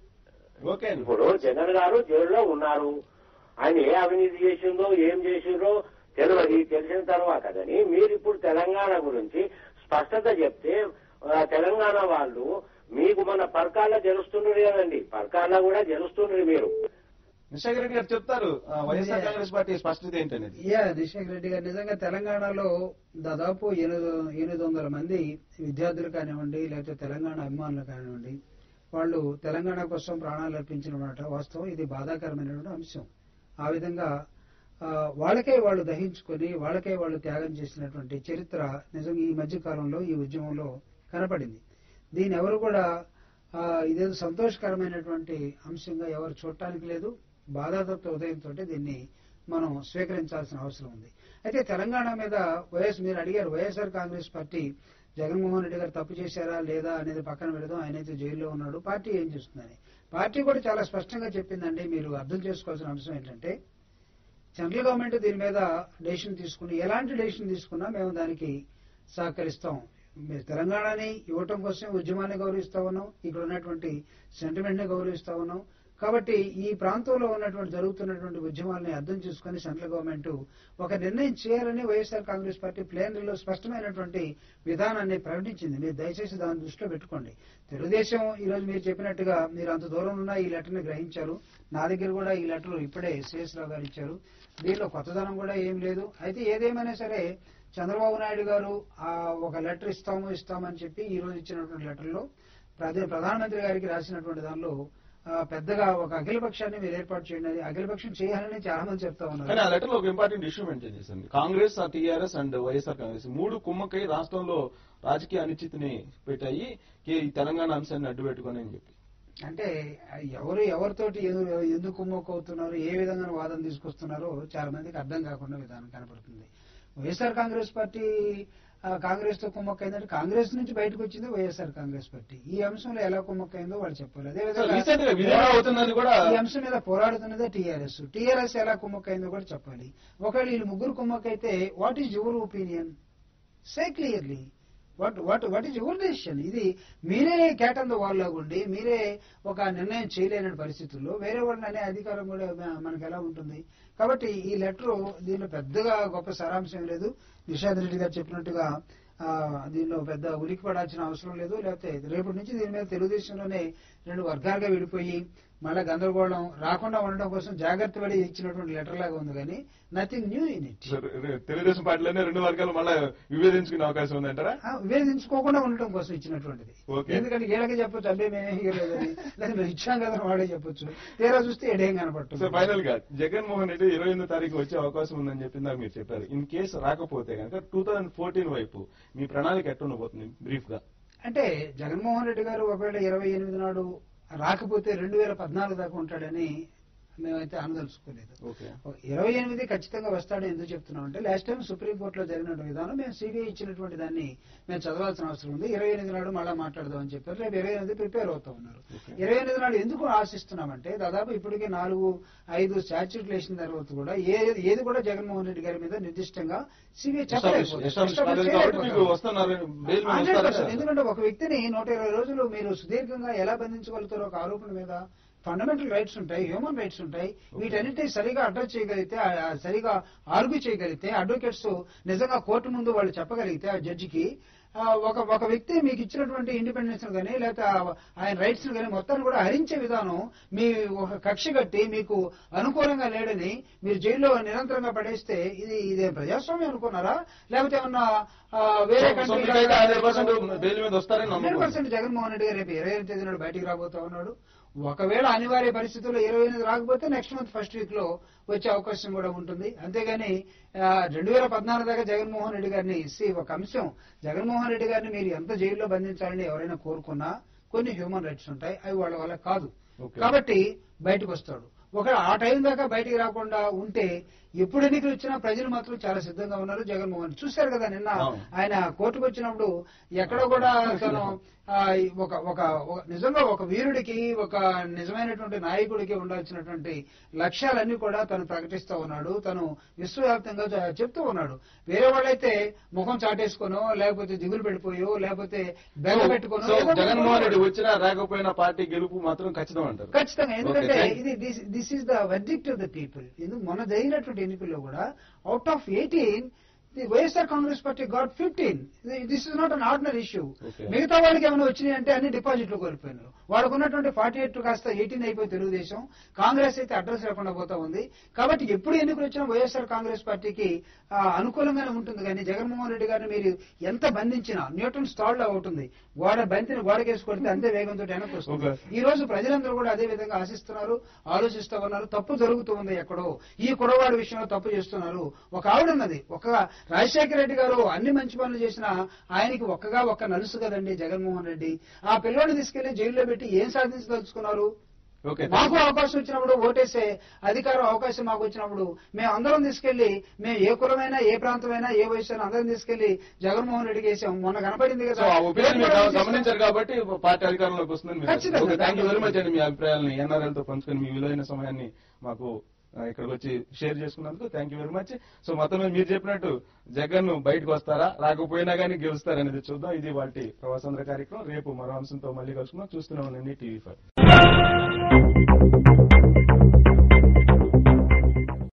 ఓకే అండి ఇప్పుడు జగన్ గారు జైల్లో ఉన్నారు ఆయన ఏ అవినీతి చేసిందో ఏం చేసిందో తెలియదు తెలిసిన తర్వాత కానీ మీరు ఇప్పుడు తెలంగాణ గురించి స్పష్టత చెప్తే ఆ, తెలంగాణ వాళ్ళు మీకు మన పర్కాల్లో గెలుస్తుండ్రు కదండి పర్కాల్లో కూడా గెలుస్తుండ్రు మీరు నిశాకర్ రెడ్డి గారు చెప్తారు ఆ, వైఎస్ఆర్ కాంగ్రెస్ పార్టీ స్పష్టత ఏంటనేది యా నిషేక్ రెడ్డి గారు నిజంగా తెలంగాణలో దాదాపు ఎనిమిది ఎనిమిది వందల మంది విద్యార్థులు కానివ్వండి లేకపోతే తెలంగాణ అభిమానులు కానివ్వండి వాళ్ళు తెలంగాణ కోసం ప్రాణాలు అర్పించిన మాట వాస్తవం ఇది బాధాకరమైనటువంటి అంశం ఆ విధంగా ఆ, వాళ్ళకే వాళ్ళు దహించుకొని వాళ్ళకే వాళ్ళు త్యాగం చేసినటువంటి చరిత్ర నిజంగా ఈ మధ్య కాలంలో ఈ ఉద్యమంలో కనపడింది దీని ఎవరు కూడా ఆ, ఇదేదో సంతోషకరమైనటువంటి అంశంగా ఎవరు చూడటానికి లేదు బాధాతత్వ ఉదయంతో దీన్ని మనం స్వీకరించాల్సిన అవసరం ఉంది అయితే తెలంగాణ మీద వైఎస్ మీరు అడిగారు వైఎస్ఆర్ కాంగ్రెస్ పార్టీ జగన్మోహన్ రెడ్డి గారు తప్పు చేశారా లేదా అనేది పక్కన పెడదాం ఆయన అయితే జైల్లో ఉన్నాడు పార్టీ ఏం చేస్తుందని పార్టీ కూడా చాలా స్పష్టంగా చెప్పిందండి మీరు అర్థం చేసుకోవాల్సిన అంశం ఏంటంటే సెంట్రల్ గవర్నమెంట్ దీని మీద డెసిషన్ తీసుకుని ఎలాంటి డెసిషన్ తీసుకున్నా మేము దానికి సహకరిస్తాం మీరు తెలంగాణని ఇవ్వటం కోసం ఉద్యమాన్ని గౌరవిస్తా ఉన్నాం ఇక్కడ ఉన్నటువంటి సెంటిమెంట్ ని గౌరవిస్తా ఉన్నాం కాబట్టి ఈ ప్రాంతంలో ఉన్నటువంటి జరుగుతున్నటువంటి ఉద్యమాలని అర్థం చేసుకుని సెంట్రల్ గవర్నమెంట్ ఒక నిర్ణయం చేయాలని వైఎస్ఆర్ కాంగ్రెస్ పార్టీ ప్లేనరీలో స్పష్టమైనటువంటి విధానాన్ని ప్రకటించింది మీరు దయచేసి దాన్ని దృష్టిలో పెట్టుకోండి తెలుగుదేశం ఈ రోజు మీరు చెప్పినట్టుగా మీరు అంత దూరం ఉన్న ఈ లెటర్ ని గ్రహించారు నా దగ్గర కూడా ఈ లెటర్ ఇప్పుడే సిఎస్ రావు గారు ఇచ్చారు దీనిలో కొత్తదనం కూడా ఏం లేదు అయితే ఏదేమైనా సరే చంద్రబాబు నాయుడు గారు ఆ ఒక లెటర్ ఇస్తాము ఇస్తామని చెప్పి ఈ రోజు ఇచ్చినటువంటి లెటర్లో ప్రధా- ప్రధానమంత్రి గారికి రాసినటువంటి దానిలో ఆ, పెద్దగా ఒక అఖిల పక్షాన్ని మీరు ఏర్పాటు చేయండి అది అఖిల పక్షం చేయాలని చాలా మంది చెప్తా కానీ ఆ ఉన్నారు లెటర్ లో ఒక ఇంపార్టెంట్ ఇష్యూ మెన్షన్ చేసింది Congress TRS and YSR Congress మూడు కుమ్మకై రాష్ట్రంలో రాజకీయ అనిశ్చితిని పెట్టాయి ఈ తెలంగాణ అంశాన్ని అడ్డు పెట్టుకొని అని చెప్పి అంటే ఎవరు ఎవరితోటి ఎందు- ఎందుకు కుమ్మక్కవుతున్నారు ఏ విధంగా వాదన తీసుకొస్తున్నారో చాలా మందికి అర్థం కాకుండా విధానం కనపడుతుంది వైఎస్ఆర్ కాంగ్రెస్ పార్టీ ఆ, కాంగ్రెస్ తో కుమ్మక్కైందంటే కాంగ్రెస్ నుంచి బయటకు వచ్చింది వైఎస్ఆర్ కాంగ్రెస్ పార్టీ ఈ అంశంలో ఎలా కుమ్మక్కైందో వాళ్ళు చెప్పాలి రీసెంట్ గా విలీనం అవుతుందని కూడా ఈ అంశం మీద పోరాడుతున్నదే టీఆర్ఎస్ టీఆర్ఎస్ ఎలా కుమ్మక్కైందో కూడా చెప్పాలి ఒకవేళ వీళ్ళు ముగ్గురు కుమ్మక్కైతే what is your opinion say clearly what what what is your decision ఇది మీరే క్యాట్ ఆన్ ద వాల్ లాగా ఉండి మీరే ఒక నిర్ణయం చేయలేని పరిస్థితుల్లో వేరే వాళ్ళని అనే అధికారం కూడా మ- మనకు ఎలా ఉంటుంది కాబట్టి ఈ లెటర్ దీనిలో పెద్దగా గొప్ప సారాంశం లేదు నిషాద్ రెడ్డి గారు చెప్పినట్టుగా ఆ, దీనిలో పెద్ద ఉనికి పడాల్సిన అవసరం లేదు లేకపోతే రేపటి నుంచి దీని మీద తెలుగుదేశంలోనే రెండు వర్గాలుగా విడిపోయి మళ్ళా గందరగోళం రాకుండా ఉండడం కోసం జాగ్రత్త పడి ఇచ్చినటువంటి లెటర్ లాగా ఉంది కానీ nothing new in it Telugu Desam పార్టీలోనే రెండు వర్గాలు మళ్ళా విభేదించుకునే అవకాశం ఉందంటారా ఆ, వివేదించుకోకుండా ఉండటం కోసం ఇచ్చినటువంటిది ఓకే. ఎందుకంటే వీళ్ళకి చెప్పొచ్చు అబ్బే మేమేం ఇవ్వలేదని లేదా మేము ఇచ్చాం కదా అని వాడే చెప్పొచ్చు తీరా చూస్తే ఎడేం సో కనపడుతుంది ఫైనల్ గా జగన్మోహన్ రెడ్డి ఇరవై ఎనిమిది తారీఖు వచ్చే అవకాశం ఉందని చెప్పిందాక మీరు చెప్పారు ఇన్ కేసు రాకపోతే కనుక టూ థౌజండ్ ఫోర్టీన్ వైపు మీ ప్రణాళిక ఎట్టుండబోతుంది బ్రీఫ్ గా అంటే జగన్మోహన్ రెడ్డి గారు ఒకవేళ ఇరవై ఎనిమిది నాడు రాకపోతే రెండు వేల పద్నాలుగు దాకా ఉంటాడని మేమైతే అనదలుచుకోలేదు ఓకే ఇరవై ఎనిమిది ఖచ్చితంగా వస్తాడు ఎందుకు చెప్తున్నాం అంటే లాస్ట్ టైం సుప్రీంకోర్టులో జరిగిన విధానం మేము సిబిఐ ఇచ్చినటువంటి దాన్ని మేము చదవాల్సిన అవసరం ఉంది ఇరవై ఎనిమిది నాడు మళ్ళా మాట్లాడదాం అని చెప్పారు రేపు ఇరవై ఎనిమిది ప్రిపేర్ అవుతా ఉన్నారు ఇరవై ఎనిమిది నాడు ఎందుకు ఆశిస్తున్నామంటే దాదాపు ఇప్పటికే నాలుగు ఐదు స్టాచ్యూట్లు వేసిన తర్వాత కూడా ఏ ఏది కూడా జగన్మోహన్ రెడ్డి గారి మీద నిర్దిష్టంగా సిబిఐ చెప్పలేకపోతుంది Establish కాలేదు కాబట్టి మీకు వస్తున్నారు బెయిల్ మీద 100% వస్తారా ఎందుకంటే ఒక వ్యక్తిని నూట ఇరవై రోజులు మీరు సుదీర్ఘంగా ఎలా బంధించగలుగుతారో ఒక ఆరోపణ మీద ఫండమెంటల్ రైట్స్ ఉంటాయి హ్యూమన్ రైట్స్ ఉంటాయి వీటన్నిటిని సరిగా అడ్రస్ చేయగలిగితే ఆ- ఆ సరిగా ఆర్గ్యూ చేయగలిగితే అడ్వకేట్స్ నిజంగా కోర్టు ముందు వాళ్ళు చెప్పగలిగితే ఆ జడ్జికి ఆ, ఒక ఒక వ్యక్తి మీకు ఇచ్చినటువంటి ఇండిపెండెన్స్ కానీ లేకపోతే ఆ- ఆయన రైట్స్ కానీ మొత్తాన్ని కూడా హరించే విధానం మీ ఒక కక్ష కట్టి మీకు అనుకూలంగా లేడని మీరు జైల్లో నిరంతరంగా పడేస్తే ఇది ఇదే ప్రజాస్వామ్యం అనుకున్నారా లేకపోతే ఏమన్నా ఆ, వేరే సో- సో మీకైతే 100% బెయిల్ మీద వస్తారని హండ్రెడ్ నమ్మకం పర్సెంట్ జగన్మోహన్ రెడ్డి గారు రేపు ఇరవై ఎనిమిది తేదీ నాడు బయటికి రాబోతా ఉన్నాడు ఒకవేళ అనివార్య పరిస్థితుల్లో ఇరవై ఎనిమిది రాకపోతే నెక్స్ట్ మంత్ ఫస్ట్ వీక్ లో వచ్చే అవకాశం కూడా ఉంటుంది అంతేగాని రెండు వేల పద్నాలుగు దాకా జగన్మోహన్ రెడ్డి గారిని సి ఒక అంశం జగన్మోహన్ రెడ్డి గారిని మీరు ఎంత జైల్లో బంధించాలని ఎవరైనా కోరుకున్నా కొన్ని హ్యూమన్ రైట్స్ ఉంటాయి అవి వాళ్ళ వల్ల కాదు Okay. కాబట్టి బయటకు వస్తాడు ఒక ఆ టైం దాకా బయటికి రాకుండా ఉంటే ఎప్పుడు ఎన్నికలు వచ్చినా ప్రజలు మాత్రం చాలా సిద్ధంగా ఉన్నారు జగన్మోహన్ చూశారు కదా నిన్న అవును. ఆయన కోర్టుకు వచ్చినప్పుడు ఎక్కడ కూడా తను ఆ, ఒక ఒక ఒక- నిజంగా ఒక వీరుడికి ఒక నిజమైనటువంటి నాయకుడికి ఉండాల్సినటువంటి లక్ష్యాలన్నీ కూడా తను ప్రకటిస్తూ ఉన్నాడు తను విశ్వవ్యాప్తంగా చె- చెప్తూ ఉన్నాడు వేరే వాళ్ళైతే ముఖం చాటేసుకోనో లేకపోతే దిగులు పడిపోయో లేకపోతే బెల్ల పెట్టుకోనో సో ఏదో ఒకటి జగన్మోహన్ రెడ్డి వచ్చినా రాకపోయినా పార్టీ గెలుపు మాత్రం ఖచ్చితం అంటారు ఖచ్చితంగా ఎందుకంటే Okay, thank- ఇది this is the verdict of the people ఎందుకు మొన్న జరిగినటువంటి ఎన్నికల్లో కూడా out of eighteen the YSR Congress party got fifteen this is not an ordinary issue Okay. మిగతా వాళ్ళకి ఏమైనా వచ్చినాయి అంటే అన్ని డిపాజిట్లు కోల్పోయినారు వాళ్ళకు ఉన్నటువంటి ఫార్టీ ఎయిట్ కాస్త ఎయిటీన్ అయిపోయి తెలుగుదేశం కాంగ్రెస్ అయితే అడ్రస్ లేకుండా పోతా ఉంది కాబట్టి ఎప్పుడు ఎన్నికలు వచ్చినా వైఎస్ఆర్ కాంగ్రెస్ పార్టీకి ఆ, అనుకూలంగానే ఉంటుంది కానీ జగన్మోహన్ రెడ్డి గారిని మీరు ఎంత బంధించినా న్యూటన్ స్టాల్ లో అవుతుంది గోడ బంతిని గోడకేసి కొడితే అంతే వేగంతో వెనక్కి వస్తుంది Okay. ఈ రోజు ప్రజలందరూ కూడా అదే విధంగా ఆశిస్తున్నారు ఆలోచిస్తూ ఉన్నారు తప్పు జరుగుతూ ఉంది ఎక్కడో ఈ కుడవాడి విషయంలో తప్పు చేస్తున్నారు ఒక ఆవిడ ఉన్నది ఒక రాజశేఖర రెడ్డి గారు అన్ని మంచి పనులు చేసినా ఆయనకి ఒక్కగా ఒక్క నలుసు కదండి జగన్మోహన్ రెడ్డి ఆ పిల్లోడిని తీసుకెళ్లి జైల్లో పెట్టి ఏం సాధించదలుచుకున్నారు ఓకే మాకు అవకాశం వచ్చినప్పుడు ఓటేసే అధికారం అవకాశం మాకు వచ్చినప్పుడు మేము అందరం తీసుకెళ్లి మేము ఏ కులమైనా ఏ ప్రాంతమైనా ఏ వయసు అయినా అందరం తీసుకెళ్లి జగన్మోహన్ రెడ్డికి వేసాం మొన్న కనపడింది సో కదా ఆ ఒపీనియన్ మీరు గమనించారు కాబట్టి పార్టీ అధికారంలోకి వస్తుందని ఖచ్చితంగా. థ్యాంక్ యూ వెరీ మచ్ అండి మీ అభిప్రాయాలని ఎన్ఆర్ఎల్ తో పంచుకొని మీ విలువైన సమయాన్ని మాకు ఆ, ఇక్కడికి వచ్చి షేర్ చేసుకున్నందుకు thank you very much so మొత్తం మీద మీరు చెప్పినట్టు జగన్ బయటకు వస్తారా రాకపోయినా కానీ గెలుస్తారనేది చూద్దాం ఇది వాటి ప్రవాసాంధ్ర కార్యక్రమం రేపు మరో అంశంతో మళ్ళీ కలుసుకుందాం చూస్తూనే ఉండండి టీవీ ఫైవ్